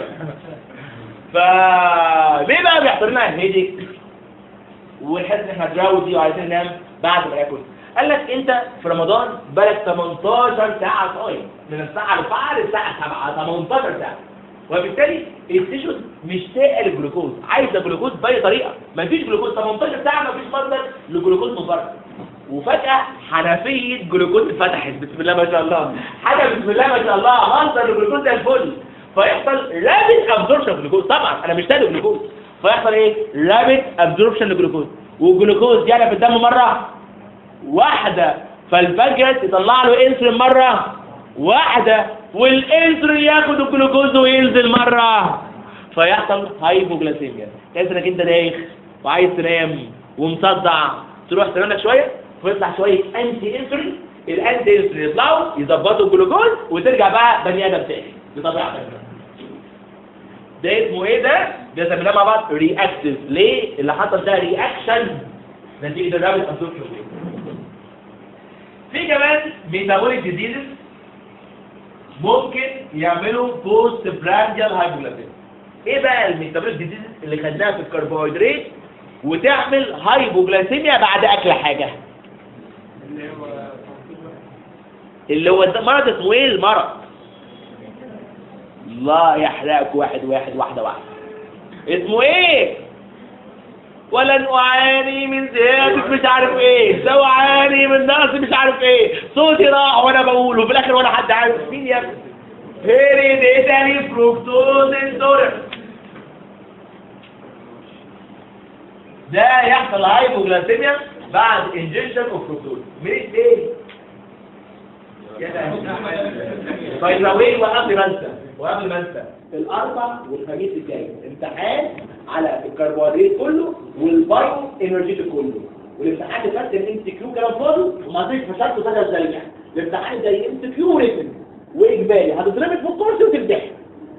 ف ليه بقى بيحصل لنا هيديك ونحس ان احنا دراوزي وعايزين ننام بعد ما ناكل قال لك انت في رمضان بقالك 18 ساعه صايم من الساعه 4 للساعه 7 18 ساعه وبالتالي التيشوز مشتاقه للجلوكوز عايزه جلوكوز باي طريقه مفيش جلوكوز 18 ساعه مفيش مصدر لجلوكوز من بره وفجاه حنفيه جلوكوز اتفتحت بسم الله ما شاء الله حاجه بسم الله ما شاء الله مصدر للجلوكوز زي الفل فيحصل رابط ابزوربشن للجلوكوز طبعا انا مشتاق للجلوكوز فيحصل ايه رابط ابزوربشن للجلوكوز والجلوكوز يعلى في الدم مره واحده فالبنكرياس يطلع له انسولين مره واحده والانسولين ياخد الجلوكوز وينزل مره فيحصل هايبوجلاسيميا تحس انك انت دايخ وعايز تنام ومصدع تروح تنام لك شويه ويطلع شويه انتي انسولين الانتي انسولين يطلعوا يظبطوا الجلوكوز وترجع بقى بني ادم تاني بطبيعتك ده اسمه ايه ده؟ ده سميناه مع بعض رياكتيف ليه؟ اللي حصل ده رياكشن نتيجه الرابط ابسوربشن في كمان ميتابوليك ديزيزز ممكن يعملوا بوست برانديال هايبوجلايسيميا ايه بقى الميتابوليك ديزيز اللي خدناها في الكربوهيدرات وتعمل هايبوجلايسيميا بعد اكل حاجه اللي هو ده مرض اسمه ايه المرض الله يحرقك واحد واحد واحده واحده اسمه ايه ولن اعاني من زيادة مش عارف ايه سوعاني من نقص مش عارف ايه صوتي راح وانا بقول وفي الاخر ولا حد عارف مين يا ابني هيريديتاري فروكتوز انتولرنس ده يحصل هايبوجلاسيميا بعد انجكشن اوف فروكتوز مش تاني باي ذا واي وقبل ما انسى وقبل ما انسى الاربع والخميس الجاي امتحان على الكربوهيدرات كله والبايو انرجيتيك كله والامتحان اللي فات الام سي كيو كلام فاضي وما فيش فشلت ثلاث زي الامتحان زي ام سي كيو ريتن واجباري هتتربط في الكورس وتمتحن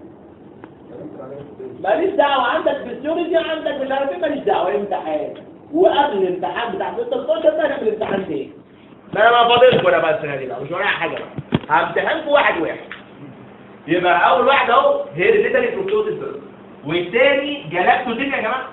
ماليش دعوه عندك فيسيولوجي عندك مش عارف ايه ماليش دعوه امتحان وقبل الامتحان بتاع 16 ده هنعمل امتحان تاني ما انا ما فاضلش ولا بقى السنه دي بقى مش ورايا حاجه بقى همتحنكم واحد واحد يبقى اول واحد اهو هيريديتاري فروكتوز والتاني جلاكتوزين يا جماعه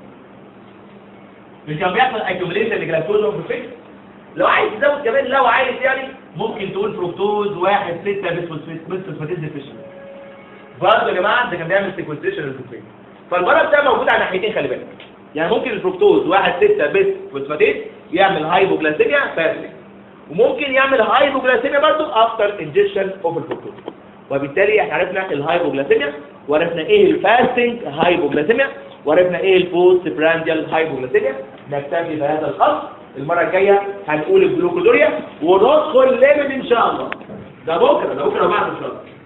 مش كان بيحصل اكيوميليشن لجلاكتوز في الفكر لو عايز تزود كمان لو عايز يعني ممكن تقول فروكتوز واحد ستة بسفوسفاتيز ديفيشن برضه يا جماعه ده كان بيعمل سيكونسيشن للفوسفات فالمرض ده موجود على ناحيتين خلي بالك يعني ممكن الفروكتوز واحد ستة بسفوسفاتيز يعمل هايبوجلاسيميا فاسلك وممكن يعمل هايبوجلاسيميا برضه افتر انجكشن اوف الفروكتوز وبالتالي احنا عرفنا الهايبوجلاسيميا وعرفنا ايه الفاستنج هايبوجلاسيميا وعرفنا ايه البوست برانديال هايبوجلاسيميا نكتفي بهذا الخط المره الجايه هنقول الجلوكودوريا وندخل ليميت ان شاء الله ده بكره ده بكره وبعد ان شاء الله